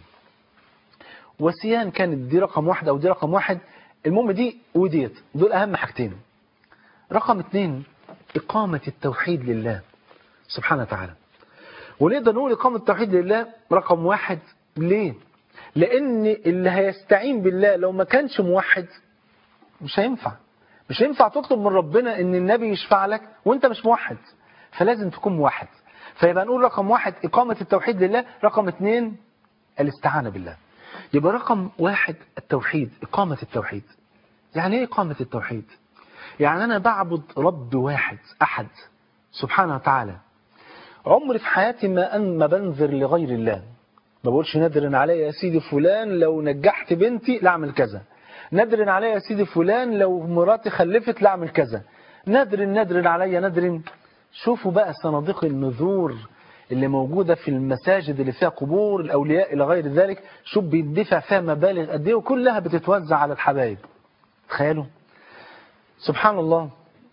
وسيان كانت دي رقم واحد او دي رقم واحد المهم دي وديت دول اهم حاجتين رقم اثنين اقامة التوحيد لله سبحانه وتعالى ونقدر نقول إقامة التوحيد لله رقم واحد ليه؟ لأن اللي هيستعين بالله لو ما كانش موحد مش هينفع مش هينفع تطلب من ربنا ان النبي يشفع لك وانت مش موحد فلازم تكون موحد فيبقى نقول رقم واحد إقامة التوحيد لله رقم اثنين الاستعانة بالله يبقى رقم واحد التوحيد إقامة التوحيد يعني ايه إقامة التوحيد يعني أنا بعبد رب واحد أحد سبحانه وتعالى عمري في حياتي ما أن ما بنذر لغير الله ما بقولش نذر عليا يا سيدي فلان لو نجحت بنتي لا اعمل كذا نذر عليا يا سيدي فلان لو مراتي خلفت لا اعمل كذا نذر نذر عليا نذر شوفوا بقى صناديق النذور اللي موجودة في المساجد اللي فيها قبور الأولياء إلى غير ذلك شوف بيدفع فيها مبالغ قد ايه وكلها بتتوزع على الحبايب تخيلوا سبحان الله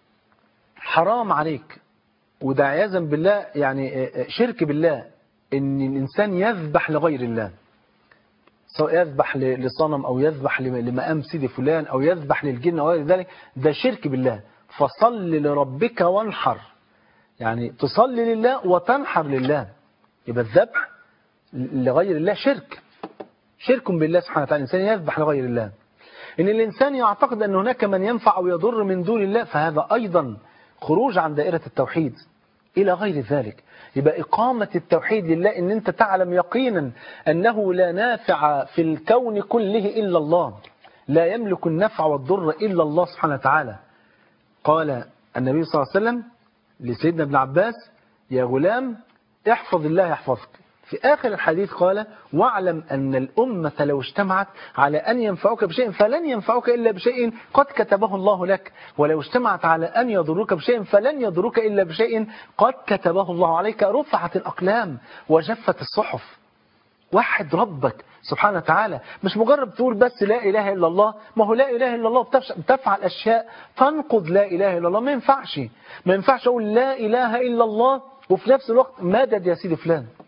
حرام عليك وده عياذا بالله يعني شرك بالله ان الانسان يذبح لغير الله سواء يذبح لصنم او يذبح لمقام سيدي فلان او يذبح للجن او غير ذلك ده شرك بالله فصل لربك وانحر يعني تصلي لله وتنحر لله يبقى الذبح لغير الله شرك شرك بالله سبحانه وتعالى الانسان يذبح لغير الله ان الانسان يعتقد ان هناك من ينفع او يضر من دون الله فهذا ايضا خروج عن دائرة التوحيد إلى غير ذلك يبقى إقامة التوحيد لله إن أنت تعلم يقينا أنه لا نافع في الكون كله إلا الله لا يملك النفع والضر إلا الله سبحانه وتعالى قال النبي صلى الله عليه وسلم لسيدنا ابن عباس يا غلام احفظ الله يحفظك في آخر الحديث قال واعلم أن الأمة لو اجتمعت على أن ينفعوك بشيء فلن ينفعوك إلا بشيء قد كتبه الله لك ولو اجتمعت على أن يضروك بشيء فلن يضروك إلا بشيء قد كتبه الله عليك رفعت الأقلام وجفت الصحف وحد ربك سبحانه وتعالى مش مجرد تقول بس لا إله إلا الله ما هو لا إله إلا الله بتفعل أشياء تنقض لا إله إلا الله ما ينفعش ما ينفعش أقول لا إله إلا الله وفي نفس الوقت مدد يا سيدي فلان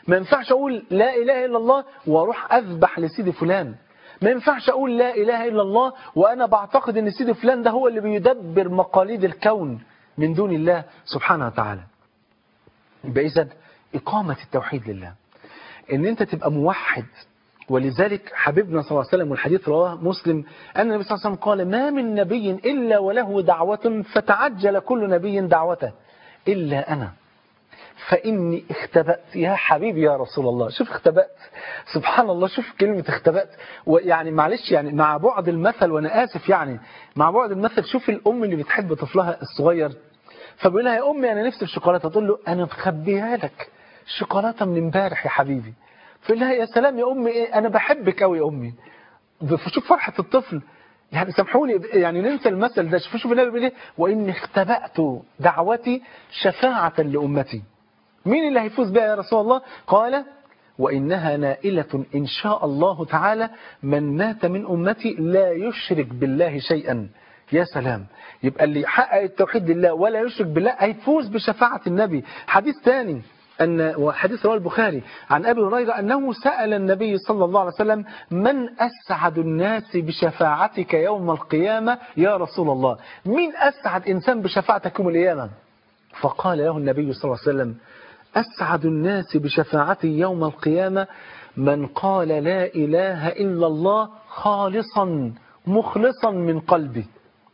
ما ينفعش أقول لا إله إلا الله وأروح أذبح لسيدي فلان ما ينفعش أقول لا إله إلا الله وأنا بعتقد أن سيدي فلان ده هو اللي بيدبر مقاليد الكون من دون الله سبحانه وتعالى يبقى إذا إقامة التوحيد لله ان انت تبقى موحد ولذلك حبيبنا صلى الله عليه وسلم والحديث رواه مسلم أن النبي صلى الله عليه وسلم قال ما من نبي إلا وله دعوة فتعجل كل نبي دعوته إلا أنا فإني اختبأت يا حبيبي يا رسول الله شوف اختبأت سبحان الله شوف كلمة اختبأت ويعني معلش يعني مع بعد المثل وأنا آسف يعني مع بعد المثل شوف الأم اللي بتحب طفلها الصغير فبيقول لها يا أمي أنا نفسي في شوكولاتة تقول له أنا مخبيها لك شوكولاتة من امبارح يا حبيبي فيقول لها يا سلام يا أمي إيه أنا بحبك قوي يا أمي شوف فرحة الطفل يعني سامحوني يعني ننسى المثل ده شوف شوف النبي بيقول ايه وإني اختبأت دعوتي شفاعة لأمتي مين اللي هيفوز بها يا رسول الله قال وإنها نائلة إن شاء الله تعالى من مات من أمتي لا يشرك بالله شيئا يا سلام يبقى اللي يحقق التوحيد لله ولا يشرك بالله هيفوز بشفاعة النبي حديث ثاني أن وحديث رواه البخاري عن أبي هريرة أنه سأل النبي صلى الله عليه وسلم من أسعد الناس بشفاعتك يوم القيامة يا رسول الله مين أسعد إنسان بشفاعتك يوم القيامة فقال له النبي صلى الله عليه وسلم أسعد الناس بشفاعتي يوم القيامة من قال لا إله إلا الله خالصا مخلصا من قلبي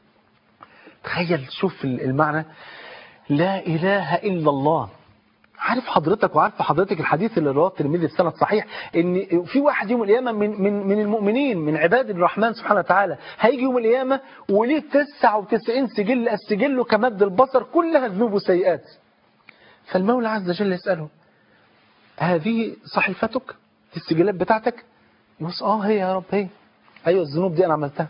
تخيل شوف المعنى لا إله إلا الله عارف حضرتك وعارف حضرتك الحديث اللي رواه الترمذي في سند صحيح ان في واحد يوم القيامه من من من المؤمنين من عباد الرحمن سبحانه وتعالى هيجي يوم القيامه وليه 99 سجل السجل كمد البصر كلها ذنوب وسيئات فالمولى عز وجل يساله هذه صحيفتك دي السجلات بتاعتك يقول اه هي يا رب هي ايوه الذنوب دي انا عملتها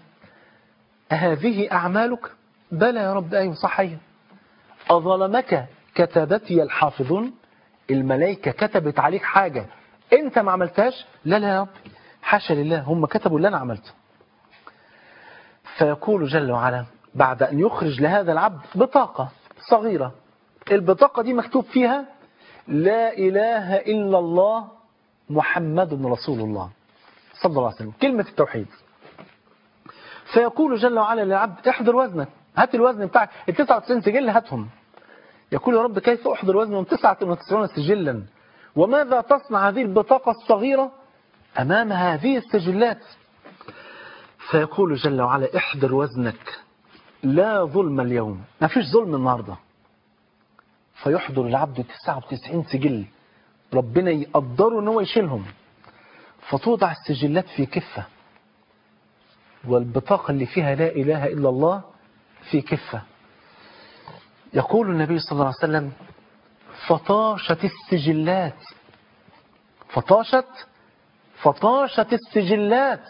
هذه اعمالك بلى يا رب ايوه صح هي اظلمك كتبتي الحافظون الملائكة كتبت عليك حاجة انت ما عملتهاش لا لا يا رب حاشا لله هم كتبوا اللي انا عملته فيقول جل وعلا بعد ان يخرج لهذا العبد بطاقة صغيرة البطاقة دي مكتوب فيها لا اله الا الله محمد رسول الله صلى الله عليه وسلم كلمة التوحيد فيقول جل وعلا للعبد احضر وزنك هات الوزن بتاعك ال 99 سجل هاتهم يقول يا رب كيف أحضر وزن 99 سجلا وماذا تصنع هذه البطاقة الصغيرة أمام هذه السجلات فيقول جل وعلا احضر وزنك لا ظلم اليوم ما فيش ظلم النهاردة فيحضر العبد 99 سجل ربنا يقدره ان هو يشيلهم فتوضع السجلات في كفة والبطاقة اللي فيها لا إله إلا الله في كفة يقول النبي صلى الله عليه وسلم فطاشت السجلات فطاشت فطاشت السجلات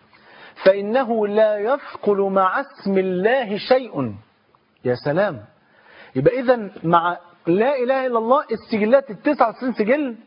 فإنه لا يثقل مع اسم الله شيء يا سلام يبقى إذا مع لا إله إلا الله السجلات التسعة وستين سجل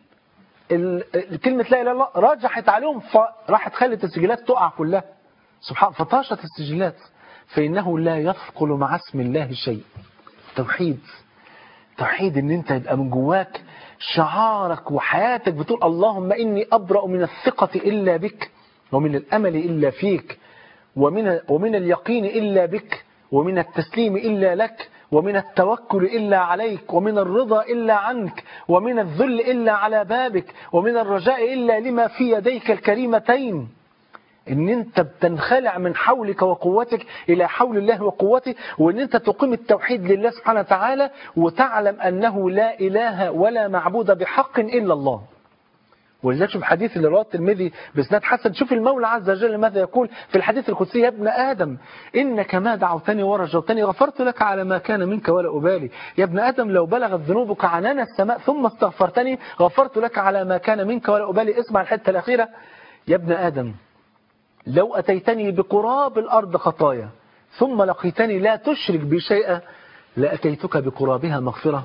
كلمة لا إله إلا الله رجحت عليهم فراحت خلت السجلات تقع كلها سبحان فطاشت السجلات فإنه لا يثقل مع اسم الله شيء توحيد توحيد ان انت يبقى من جواك شعارك وحياتك بتقول اللهم اني ابرأ من الثقة الا بك ومن الامل الا فيك ومن ومن اليقين الا بك ومن التسليم الا لك ومن التوكل الا عليك ومن الرضا الا عنك ومن الذل الا على بابك ومن الرجاء الا لما في يديك الكريمتين ان انت بتنخلع من حولك وقوتك الى حول الله وقوته وان انت تقيم التوحيد لله سبحانه وتعالى وتعلم انه لا اله ولا معبود بحق الا الله ولذلك شوف الحديث اللي رواه الترمذي باسناد حسن شوف المولى عز وجل ماذا يقول في الحديث القدسي يا ابن ادم انك ما دعوتني ورجوتني غفرت لك على ما كان منك ولا ابالي يا ابن ادم لو بلغت ذنوبك عنان السماء ثم استغفرتني غفرت لك على ما كان منك ولا ابالي اسمع الحته الاخيره يا ابن ادم لو أتيتني بقراب الأرض خطايا ثم لقيتني لا تشرك بي شيئا لأتيتك بقرابها مغفرة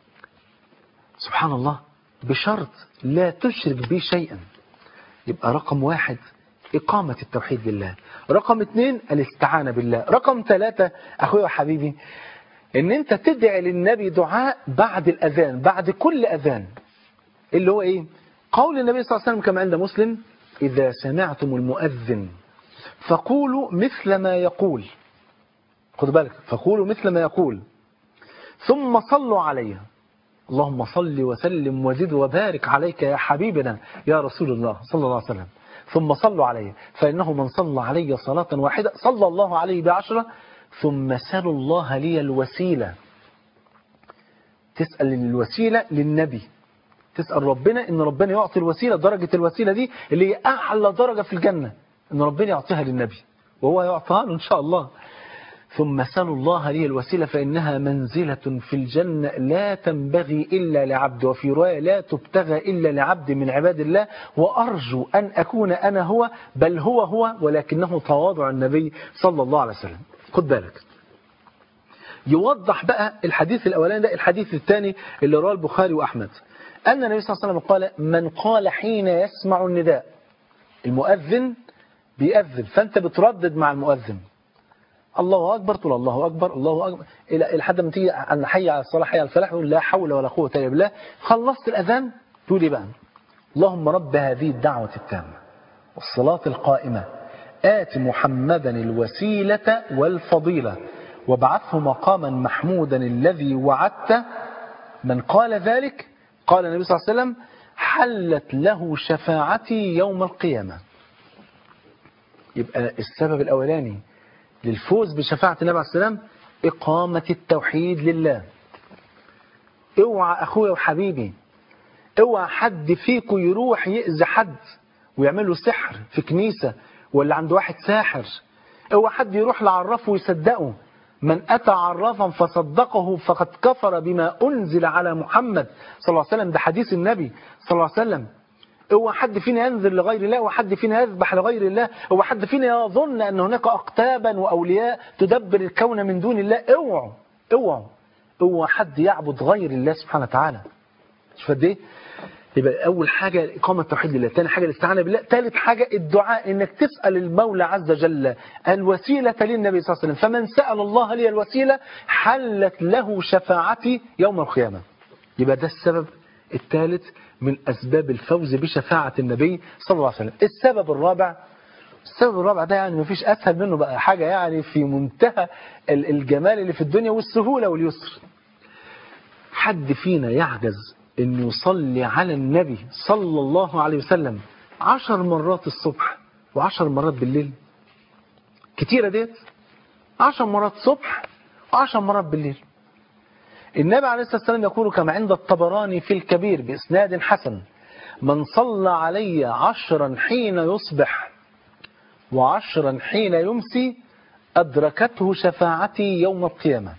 سبحان الله بشرط لا تشرك بي شيئا يبقى رقم واحد إقامة التوحيد لله رقم اثنين الاستعانة بالله رقم ثلاثة أخوي وحبيبي ان انت تدعي للنبي دعاء بعد الأذان بعد كل أذان اللي هو ايه قول النبي صلى الله عليه وسلم كما عند مسلم إذا سمعتم المؤذن فقولوا مثل ما يقول خد بالك فقولوا مثل ما يقول ثم صلوا عليه اللهم صل وسلم وزد وبارك عليك يا حبيبنا يا رسول الله صلى الله عليه وسلم ثم صلوا عليه فإنه من صلى علي صلاة واحدة صلى الله عليه بعشرة ثم سلوا الله لي الوسيلة تسأل الوسيلة للنبي تسأل ربنا إن ربنا يعطي الوسيلة درجة الوسيلة دي اللي هي أعلى درجة في الجنة إن ربنا يعطيها للنبي وهو يعطيها له إن شاء الله ثم سلوا الله لي الوسيلة فإنها منزلة في الجنة لا تنبغي إلا لعبد وفي رواية لا تبتغى إلا لعبد من عباد الله وأرجو أن أكون أنا هو بل هو هو ولكنه تواضع النبي صلى الله عليه وسلم خد بالك يوضح بقى الحديث الأولاني ده الحديث الثاني اللي رواه البخاري وأحمد أن النبي صلى الله عليه وسلم قال من قال حين يسمع النداء المؤذن بيأذن فأنت بتردد مع المؤذن الله أكبر تقول الله أكبر الله أكبر إلى لحد ما تيجي عن حي على الصلاة حي على الفلاح تقول لا حول ولا قوة إلا بالله خلصت الأذان تقول إيه بقى اللهم رب هذه الدعوة التامة والصلاة القائمة آت محمدا الوسيلة والفضيلة وابعثه مقاما محمودا الذي وعدته من قال ذلك قال النبي صلى الله عليه وسلم حلت له شفاعتي يوم القيامة يبقى السبب الأولاني للفوز بشفاعة النبي عليه السلام إقامة التوحيد لله اوعى أخويا وحبيبي اوعى حد فيكم يروح يأذي حد ويعمل له سحر في كنيسة ولا عند واحد ساحر اوعى حد يروح لعرفه ويصدقه من أتى عرافا فصدقه فقد كفر بما أنزل على محمد صلى الله عليه وسلم ده حديث النبي صلى الله عليه وسلم هو حد فينا ينزل لغير الله وحد فينا يذبح لغير الله هو حد فينا يظن أن هناك أقتابا وأولياء تدبر الكون من دون الله اوعوا اوعوا اوعى حد يعبد غير الله سبحانه وتعالى شوف قد ايه يبقى أول حاجة إقامة التوحيد لله ثاني حاجة الاستعانة بالله ثالث حاجة الدعاء إنك تسأل المولى عز وجل الوسيلة للنبي صلى الله عليه وسلم فمن سأل الله لي الوسيلة حلت له شفاعتي يوم القيامة يبقى ده السبب الثالث من أسباب الفوز بشفاعة النبي صلى الله عليه وسلم السبب الرابع السبب الرابع ده يعني مفيش أسهل منه بقى حاجة يعني في منتهى الجمال اللي في الدنيا والسهولة واليسر حد فينا يعجز أن يصلي على النبي صلى الله عليه وسلم عشر مرات الصبح وعشر مرات بالليل كتيرة ديت عشر مرات صبح وعشر مرات بالليل النبي عليه الصلاة والسلام يقول كما عند الطبراني في الكبير بإسناد حسن من صلى علي عشرا حين يصبح وعشرا حين يمسي أدركته شفاعتي يوم القيامة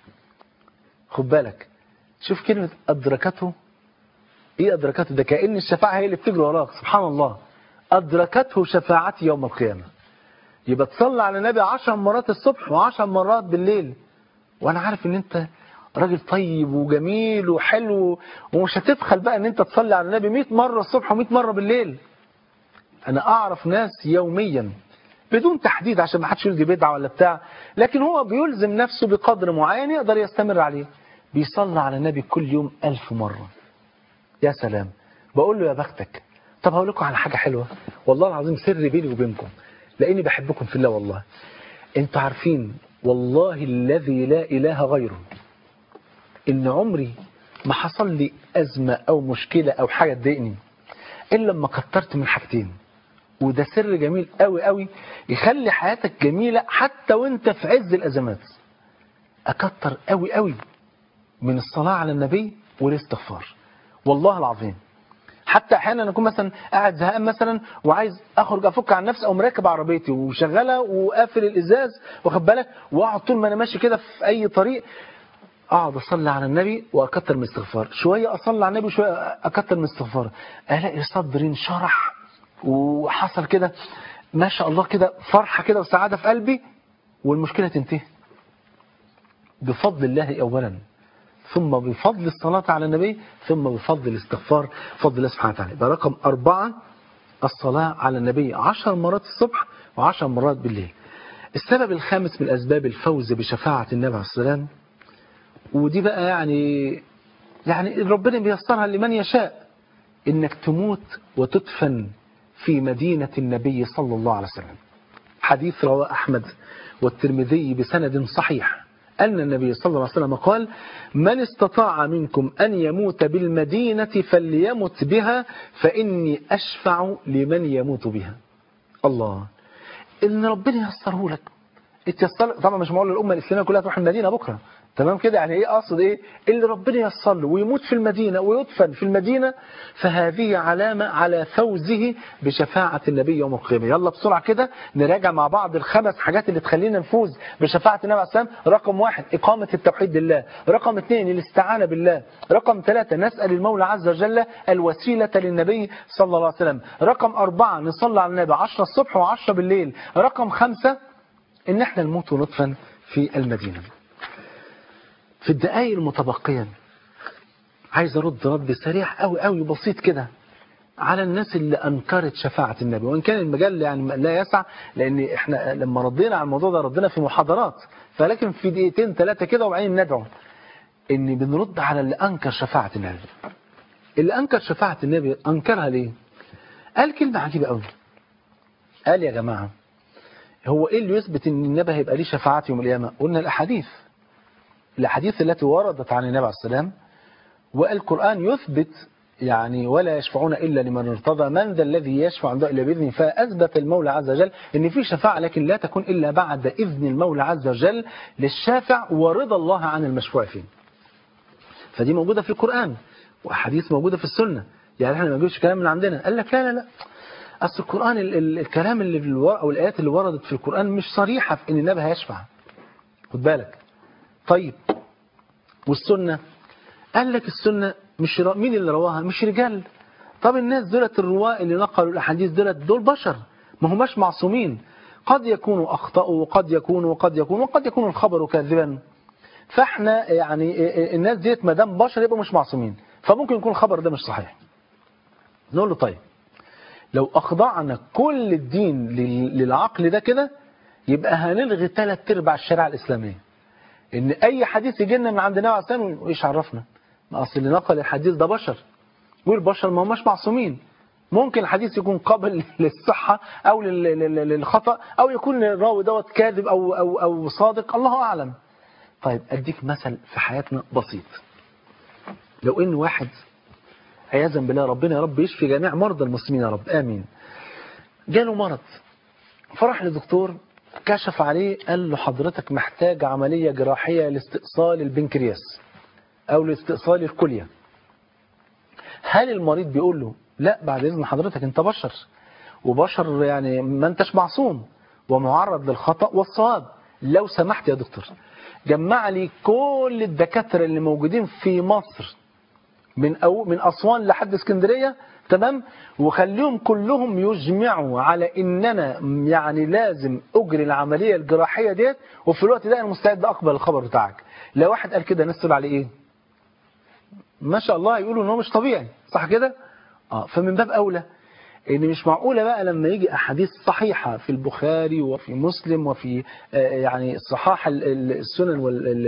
خد بالك شوف كلمة أدركته إيه أدركته ده كأن الشفاعة هي اللي بتجري وراك سبحان الله أدركته شفاعتي يوم القيامة يبقى تصلى على النبي عشر مرات الصبح وعشر مرات بالليل وأنا عارف إن أنت راجل طيب وجميل وحلو ومش هتبخل بقى ان انت تصلي على النبي 100 مرة الصبح و100 مرة بالليل انا اعرف ناس يوميا بدون تحديد عشان ما حدش يقول دي بدعه ولا بتاع لكن هو بيلزم نفسه بقدر معين يقدر يستمر عليه بيصلي على النبي كل يوم ألف مرة يا سلام بقول له يا بختك طب هقول لكم على حاجة حلوة والله العظيم سر بيني وبينكم لاني بحبكم في الله والله انتوا عارفين والله الذي لا اله غيره ان عمري ما حصل لي أزمة أو مشكلة أو حاجة تضايقني إلا لما كترت من حاجتين وده سر جميل قوي قوي يخلي حياتك جميلة حتى وانت في عز الأزمات أكتر قوي قوي من الصلاة على النبي والاستغفار والله العظيم حتى احيانا اكون مثلا قاعد زهقان مثلا وعايز اخرج افك عن نفسي او مركب عربيتي وشغاله وقافل الازاز واخد بالك واقعد طول ما انا ماشي كده في اي طريق اقعد اصلي على النبي واكتر من استغفار شويه اصلي على النبي وشويه اكتر من استغفار الاقي صدري انشرح وحصل كده ما شاء الله كده فرحه كده وسعاده في قلبي والمشكله تنتهي بفضل الله اولا ثم بفضل الصلاة على النبي ثم بفضل الاستغفار فضل الله سبحانه وتعالى ده رقم أربعة الصلاة على النبي عشر مرات الصبح وعشر مرات بالليل السبب الخامس من أسباب الفوز بشفاعة النبي عليه السلام ودي بقى يعني يعني ربنا بيسرها لمن يشاء انك تموت وتدفن في مدينة النبي صلى الله عليه وسلم حديث رواه أحمد والترمذي بسند صحيح أن النبي صلى الله عليه وسلم قال من استطاع منكم أن يموت بالمدينة فليمت بها فإني أشفع لمن يموت بها الله إن ربنا يسره لك اتيسر طبعا مش معقول الأمة الإسلامية كلها تروح المدينة بكرة تمام كده يعني ايه اقصد ايه اللي ربنا ييسر له ويموت في المدينة ويدفن في المدينة فهذه علامة على فوزه بشفاعة النبي يوم القيامة يلا بسرعة كده نراجع مع بعض الخمس حاجات اللي تخلينا نفوز بشفاعة النبي عليه السلام رقم واحد إقامة التوحيد لله رقم اثنين الاستعانة بالله رقم ثلاثة نسأل المولى عز وجل الوسيلة للنبي صلى الله عليه وسلم رقم أربعة نصلي على النبي عشرة الصبح وعشرة بالليل رقم خمسة إن احنا نموت ونطفن في المدينة في الدقائق المتبقية عايز أرد رد سريع قوي قوي بسيط كده على الناس اللي أنكرت شفاعة النبي وإن كان المجال يعني لا يسع لأن إحنا لما ردينا على الموضوع ده ردينا في محاضرات فلكن في دقيقتين ثلاثة كده وبعدين ندعو إن بنرد على اللي أنكر شفاعة النبي اللي أنكر شفاعة النبي أنكرها ليه؟ قال كلمة عجيبة قوي قال يا جماعة هو إيه اللي يثبت إن النبي هيبقى ليه شفاعات يوم القيامة؟ قلنا الأحاديث الأحاديث التي وردت عن النبي عليه السلام والقرآن يثبت يعني ولا يشفعون إلا لمن ارتضى من ذا الذي يشفع عنده إلا بإذنه فأثبت المولى عز وجل أن في شفاعة لكن لا تكون إلا بعد إذن المولى عز وجل للشافع ورضا الله عن المشفوع فيه فدي موجودة في القرآن وأحاديث موجودة في السنة يعني احنا ما نجيبش كلام من عندنا قال لك لا لا لا أصل القرآن ال ال الكلام اللي في الور... أو الآيات اللي وردت في القرآن مش صريحة في أن النبي هيشفع خد بالك طيب والسنة قال لك السنة مش را... مين اللي رواها مش رجال طب الناس دولت الرواة اللي نقلوا الأحاديث دولت دول بشر ما هماش معصومين قد يكونوا أخطأوا وقد يكونوا وقد يكونوا وقد يكون الخبر كاذبا فاحنا يعني الناس ديت ما دام بشر يبقوا مش معصومين فممكن يكون الخبر ده مش صحيح نقول له طيب لو أخضعنا كل الدين للعقل ده كده يبقى هنلغي ثلاث ارباع الشريعة الإسلامية ان اي حديث يجي لنا من عند النبي عليه الصلاه والسلام ايش عرفنا ما اصل اللي نقل الحديث ده بشر والبشر ما هماش معصومين ممكن الحديث يكون قابل للصحة أو للخطأ أو يكون الراوي دوت كاذب أو, أو, أو صادق الله أعلم طيب أديك مثل في حياتنا بسيط لو إن واحد عياذا بالله ربنا يا رب يشفي جميع مرضى المسلمين يا رب آمين جاله مرض فراح لدكتور كشف عليه قال له حضرتك محتاج عملية جراحية لاستئصال البنكرياس أو لاستئصال الكلية هل المريض بيقول له لا بعد إذن حضرتك أنت بشر وبشر يعني ما أنتش معصوم ومعرض للخطأ والصواب لو سمحت يا دكتور جمع لي كل الدكاترة اللي موجودين في مصر من أو من أسوان لحد اسكندرية تمام وخليهم كلهم يجمعوا على ان انا يعني لازم اجري العمليه الجراحيه ديت وفي الوقت ده انا مستعد اقبل الخبر بتاعك لو واحد قال كده الناس تقول عليه ايه ما شاء الله يقولوا ان هو مش طبيعي صح كده اه فمن باب اولى ان مش معقوله بقى لما يجي احاديث صحيحه في البخاري وفي مسلم وفي يعني صحاح السنن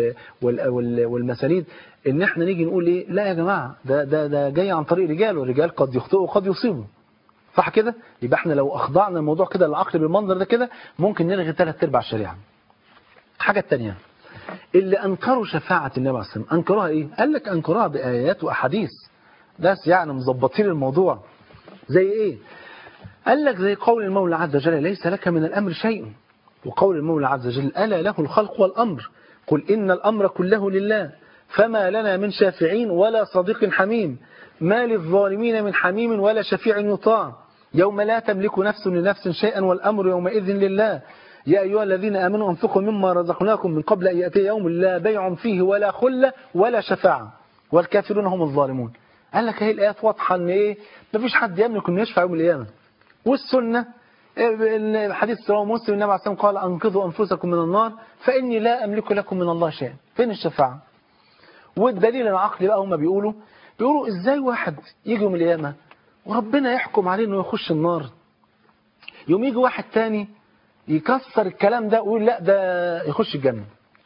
والمسانيد ان احنا نيجي نقول ايه لا يا جماعه ده ده ده جاي عن طريق رجال والرجال قد يخطئوا وقد يصيبوا صح كده يبقى احنا لو اخضعنا الموضوع كده للعقل بالمنظر ده كده ممكن نلغي ثلاث ارباع الشريعه الحاجه الثانيه اللي انكروا شفاعه النبي عليه الصلاه والسلام انكروها ايه قال لك انكروها بايات واحاديث ناس يعني مظبطين الموضوع زي ايه قال لك زي قول المولى عز وجل ليس لك من الامر شيء وقول المولى عز وجل الا له الخلق والامر قل ان الامر كله لله فما لنا من شافعين ولا صديق حميم ما للظالمين من حميم ولا شفيع يطاع يوم لا تملك نفس لنفس شيئا والأمر يومئذ لله يا أيها الذين آمنوا أنفقوا مما رزقناكم من قبل أن يأتي يوم لا بيع فيه ولا خلة ولا شفاعة والكافرون هم الظالمون قال لك هي الآيات واضحة أن إيه مفيش حد يملك أن يشفع يوم القيامة والسنة الحديث رواه مسلم النبي عليه الصلاة والسلام قال أنقذوا أنفسكم من النار فإني لا أملك لكم من الله شيئا فين الشفاعة والدليل العقلي بقى هم بيقولوا بيقولوا ازاي واحد يجي يوم القيامة وربنا يحكم عليه انه يخش النار يوم يجي واحد تاني يكسر الكلام ده ويقول لا ده يخش الجنة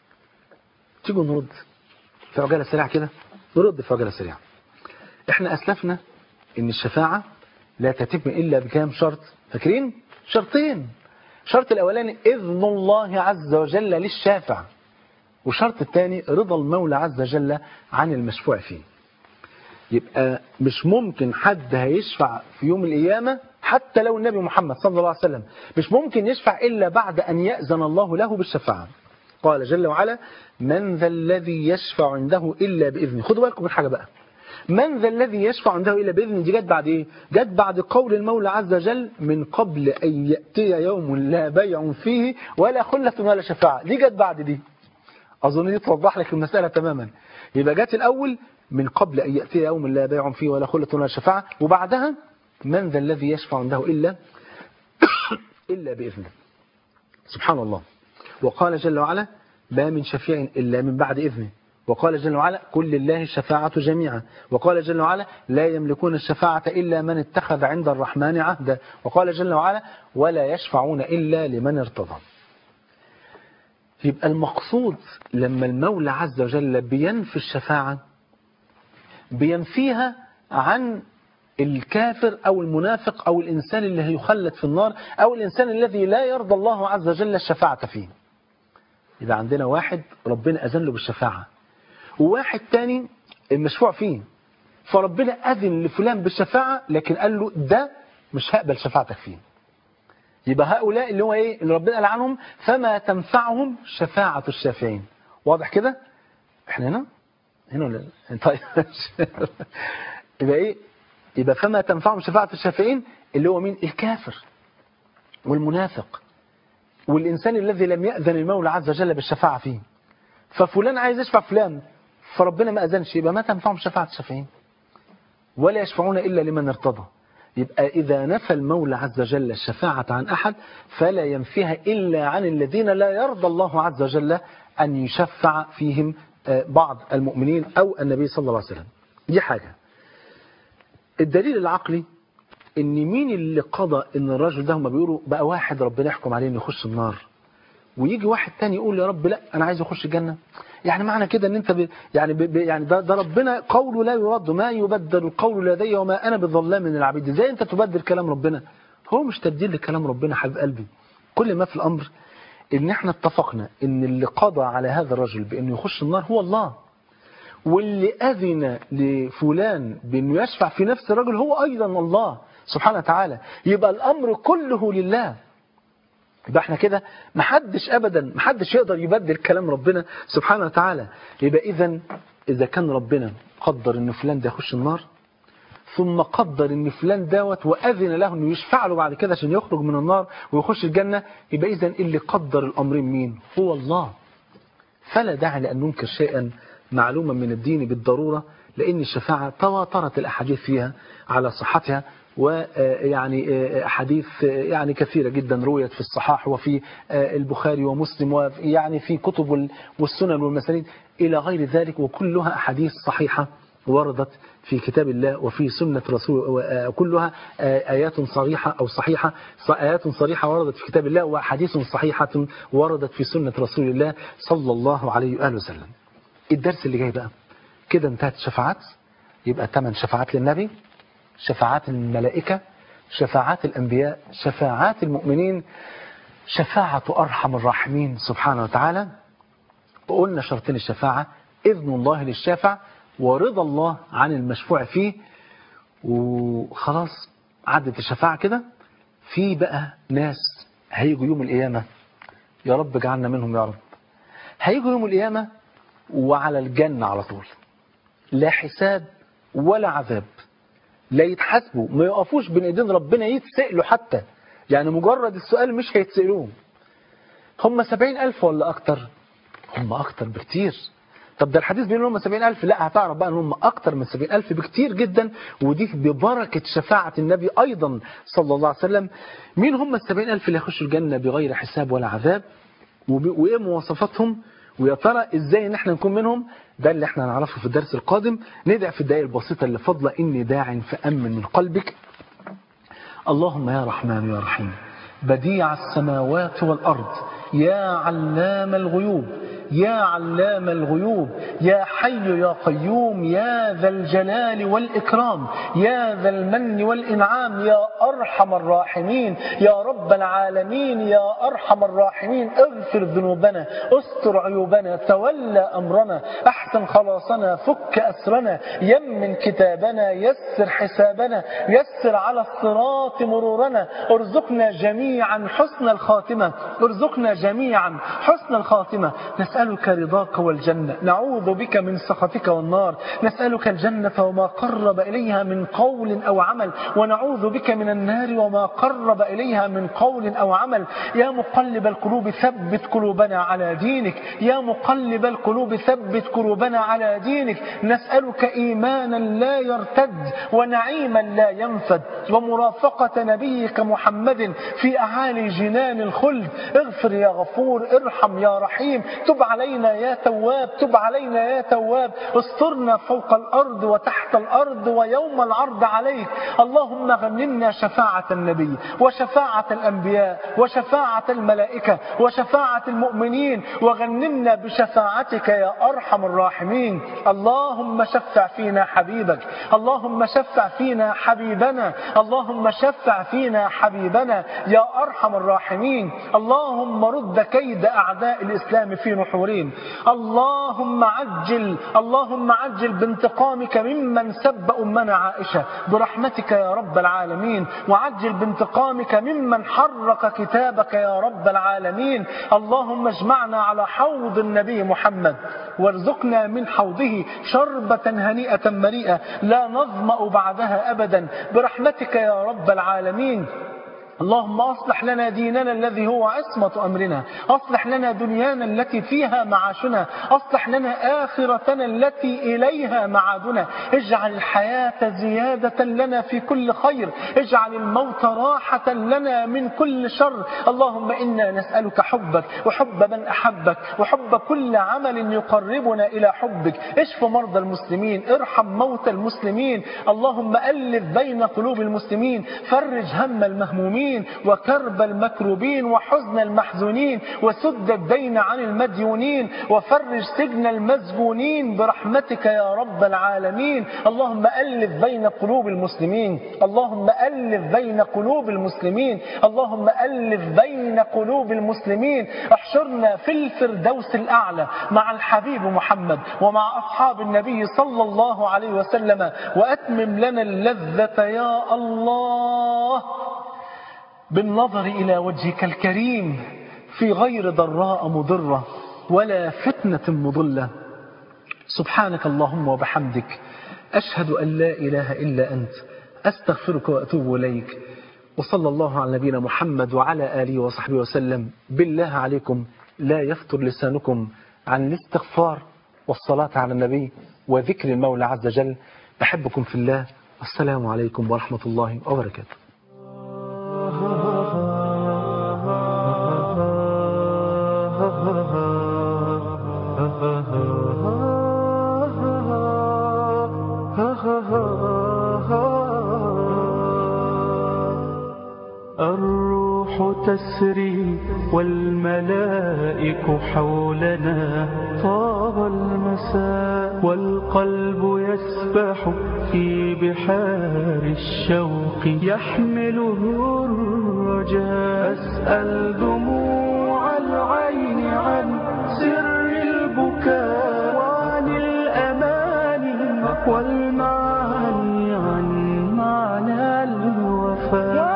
تيجوا نرد في عجالة سريعة كده نرد في عجالة سريعة احنا اسلفنا ان الشفاعة لا تتم الا بكام شرط فاكرين شرطين الشرط الاولاني اذن الله عز وجل للشافع والشرط الثاني رضا المولى عز وجل عن المشفوع فيه يبقى مش ممكن حد هيشفع في يوم القيامة حتى لو النبي محمد صلى الله عليه وسلم مش ممكن يشفع إلا بعد أن يأذن الله له بالشفاعة قال جل وعلا من ذا الذي يشفع عنده إلا بإذنه خدوا بالكم من حاجة بقى من ذا الذي يشفع عنده إلا بإذنه دي جت بعد إيه جت بعد قول المولى عز وجل من قبل أن يأتي يوم لا بيع فيه ولا خلة ولا شفاعة دي جت بعد دي أظن دي توضح لك المسألة تماما يبقى جت الأول من قبل أن يأتي يوم لا بيع فيه ولا خلة ولا شفاعة وبعدها من ذا الذي يشفع عنده إلا إلا بإذنه سبحان الله وقال جل وعلا ما من شفيع إلا من بعد إذنه وقال جل وعلا كل لله الشفاعة جميعا وقال جل وعلا لا يملكون الشفاعة إلا من اتخذ عند الرحمن عهدا وقال جل وعلا ولا يشفعون إلا لمن ارتضى يبقى المقصود لما المولى عز وجل بينفي الشفاعة بينفيها عن الكافر أو المنافق أو الإنسان اللي هيخلد في النار أو الإنسان الذي لا يرضى الله عز وجل الشفاعة فيه إذا عندنا واحد ربنا أذن له بالشفاعة وواحد تاني المشفوع فيه فربنا أذن لفلان بالشفاعة لكن قال له ده مش هقبل شفاعتك فيه يبقى هؤلاء اللي هو ايه اللي ربنا قال عنهم فما تنفعهم شفاعة الشافعين واضح كده احنا هنا هنا ولا لا؟ طيب يبقى ايه يبقى فما تنفعهم شفاعة الشافعين اللي هو مين الكافر والمنافق والإنسان الذي لم يأذن المولى عز وجل بالشفاعة فيه ففلان عايز يشفع فلان فربنا ما أذنش يبقى ما تنفعهم شفاعة الشافعين ولا يشفعون إلا لمن ارتضى يبقى إذا نفى المولى عز وجل الشفاعة عن أحد فلا ينفيها إلا عن الذين لا يرضى الله عز وجل أن يشفع فيهم بعض المؤمنين أو النبي صلى الله عليه وسلم دي حاجة الدليل العقلي ان مين اللي قضى ان الرجل ده هم بيقولوا بقى واحد ربنا يحكم عليه انه يخش النار ويجي واحد تاني يقول يا رب لا انا عايز اخش الجنه يعني معنى كده ان انت ب... يعني ب... يعني ده, ده ربنا قوله لا يرد ما يبدل القول لدي وما انا بظلام من العبيد ازاي انت تبدل كلام ربنا هو مش تبديل لكلام ربنا حبيب قلبي كل ما في الامر ان احنا اتفقنا ان اللي قضى على هذا الرجل بانه يخش النار هو الله واللي اذن لفلان بانه يشفع في نفس الرجل هو ايضا الله سبحانه وتعالى يبقى الامر كله لله يبقى احنا كده محدش ابدا محدش يقدر يبدل كلام ربنا سبحانه وتعالى يبقى اذا اذا كان ربنا قدر ان فلان ده يخش النار ثم قدر ان فلان دوت واذن له انه يشفع له بعد كده عشان يخرج من النار ويخش الجنه يبقى اذا اللي قدر الامرين مين هو الله فلا داعي لان ننكر شيئا معلوما من الدين بالضروره لان الشفاعه تواترت الاحاديث فيها على صحتها ويعني أحاديث يعني كثيرة جدا رويت في الصحاح وفي البخاري ومسلم ويعني في كتب والسنن والمسانيد إلى غير ذلك وكلها أحاديث صحيحة وردت في كتاب الله وفي سنة رسول كلها آيات صريحة أو صحيحة آيات صريحة وردت في كتاب الله وأحاديث صحيحة وردت في سنة رسول الله صلى الله عليه وآله وسلم الدرس اللي جاي بقى كده انتهت الشفاعات يبقى ثمان شفاعات للنبي شفاعات الملائكة شفاعات الأنبياء شفاعات المؤمنين شفاعة أرحم الراحمين سبحانه وتعالى وقلنا شرطين الشفاعة إذن الله للشافع ورضا الله عن المشفوع فيه وخلاص عدت الشفاعة كده في بقى ناس هيجوا يوم القيامة يا رب اجعلنا منهم يا رب هيجوا يوم القيامة وعلى الجنة على طول لا حساب ولا عذاب لا يتحاسبوا ما يقفوش بين ايدين ربنا يتسألوا حتى يعني مجرد السؤال مش هيتسألوه هم سبعين ألف ولا أكتر هم أكتر بكتير طب ده الحديث بيقول هم سبعين ألف لا هتعرف بقى ان هم أكتر من سبعين ألف بكتير جدا ودي ببركة شفاعة النبي أيضا صلى الله عليه وسلم مين هم السبعين ألف اللي يخشوا الجنة بغير حساب ولا عذاب وإيه مواصفاتهم ويا ترى ازاي ان احنا نكون منهم ده اللي احنا هنعرفه في الدرس القادم ندعي في الدقائق البسيطة اللي فضل اني داع فأمن من قلبك اللهم يا رحمن يا رحيم بديع السماوات والأرض يا علام الغيوب يا علام الغيوب يا حي يا قيوم يا ذا الجلال والإكرام يا ذا المن والإنعام يا أرحم الراحمين يا رب العالمين يا أرحم الراحمين اغفر ذنوبنا استر عيوبنا تولى أمرنا أحسن خلاصنا فك أسرنا يمن كتابنا يسر حسابنا يسر على الصراط مرورنا ارزقنا جميعا حسن الخاتمة ارزقنا جميعا حسن الخاتمة نسألك رضاك والجنة نعوذ بك من سخطك والنار نسألك الجنة وما قرب إليها من قول أو عمل ونعوذ بك من النار وما قرب إليها من قول أو عمل يا مقلب القلوب ثبت قلوبنا على دينك يا مقلب القلوب ثبت قلوبنا على دينك نسألك إيمانا لا يرتد ونعيما لا ينفد ومرافقة نبيك محمد في أعالي جنان الخلد اغفر يا غفور ارحم يا رحيم تب علينا يا تواب تب علينا يا تواب استرنا فوق الأرض وتحت الأرض ويوم العرض عليك اللهم غنمنا شفاعة النبي وشفاعة الأنبياء وشفاعة الملائكة وشفاعة المؤمنين وغنمنا بشفاعتك يا أرحم الراحمين اللهم شفع فينا حبيبك اللهم شفع فينا حبيبنا اللهم شفع فينا حبيبنا يا أرحم الراحمين اللهم رد كيد أعداء الإسلام في نحورهم اللهم عجل اللهم عجل بانتقامك ممن سب أمنا عائشة برحمتك يا رب العالمين وعجل بانتقامك ممن حرك كتابك يا رب العالمين اللهم اجمعنا على حوض النبي محمد وارزقنا من حوضه شربة هنيئة مريئة لا نظمأ بعدها أبدا برحمتك يا رب العالمين اللهم أصلح لنا ديننا الذي هو عصمة أمرنا أصلح لنا دنيانا التي فيها معاشنا أصلح لنا آخرتنا التي إليها معادنا اجعل الحياة زيادة لنا في كل خير اجعل الموت راحة لنا من كل شر اللهم إنا نسألك حبك وحب من أحبك وحب كل عمل يقربنا إلى حبك اشف مرضى المسلمين ارحم موتى المسلمين اللهم ألف بين قلوب المسلمين فرج هم المهمومين وكرب المكروبين وحزن المحزونين وسد الدين عن المديونين وفرج سجن المسجونين برحمتك يا رب العالمين اللهم ألف بين قلوب المسلمين اللهم ألف بين قلوب المسلمين اللهم ألف بين قلوب المسلمين احشرنا في الفردوس الأعلى مع الحبيب محمد ومع أصحاب النبي صلى الله عليه وسلم وأتمم لنا اللذة يا الله بالنظر إلى وجهك الكريم في غير ضراء مضرة ولا فتنة مضلة سبحانك اللهم وبحمدك أشهد أن لا إله إلا أنت أستغفرك وأتوب إليك وصلى الله على نبينا محمد وعلى آله وصحبه وسلم بالله عليكم لا يفتر لسانكم عن الاستغفار والصلاة على النبي وذكر المولى عز وجل أحبكم في الله والسلام عليكم ورحمة الله وبركاته الروح تسري والملائك حولنا طاب المساء والقلب يسبح في بحار الشوق يحمله الرجاء أسأل دموع العين عن سر البكاء وعن الأمان والمعاني عن معنى الوفاء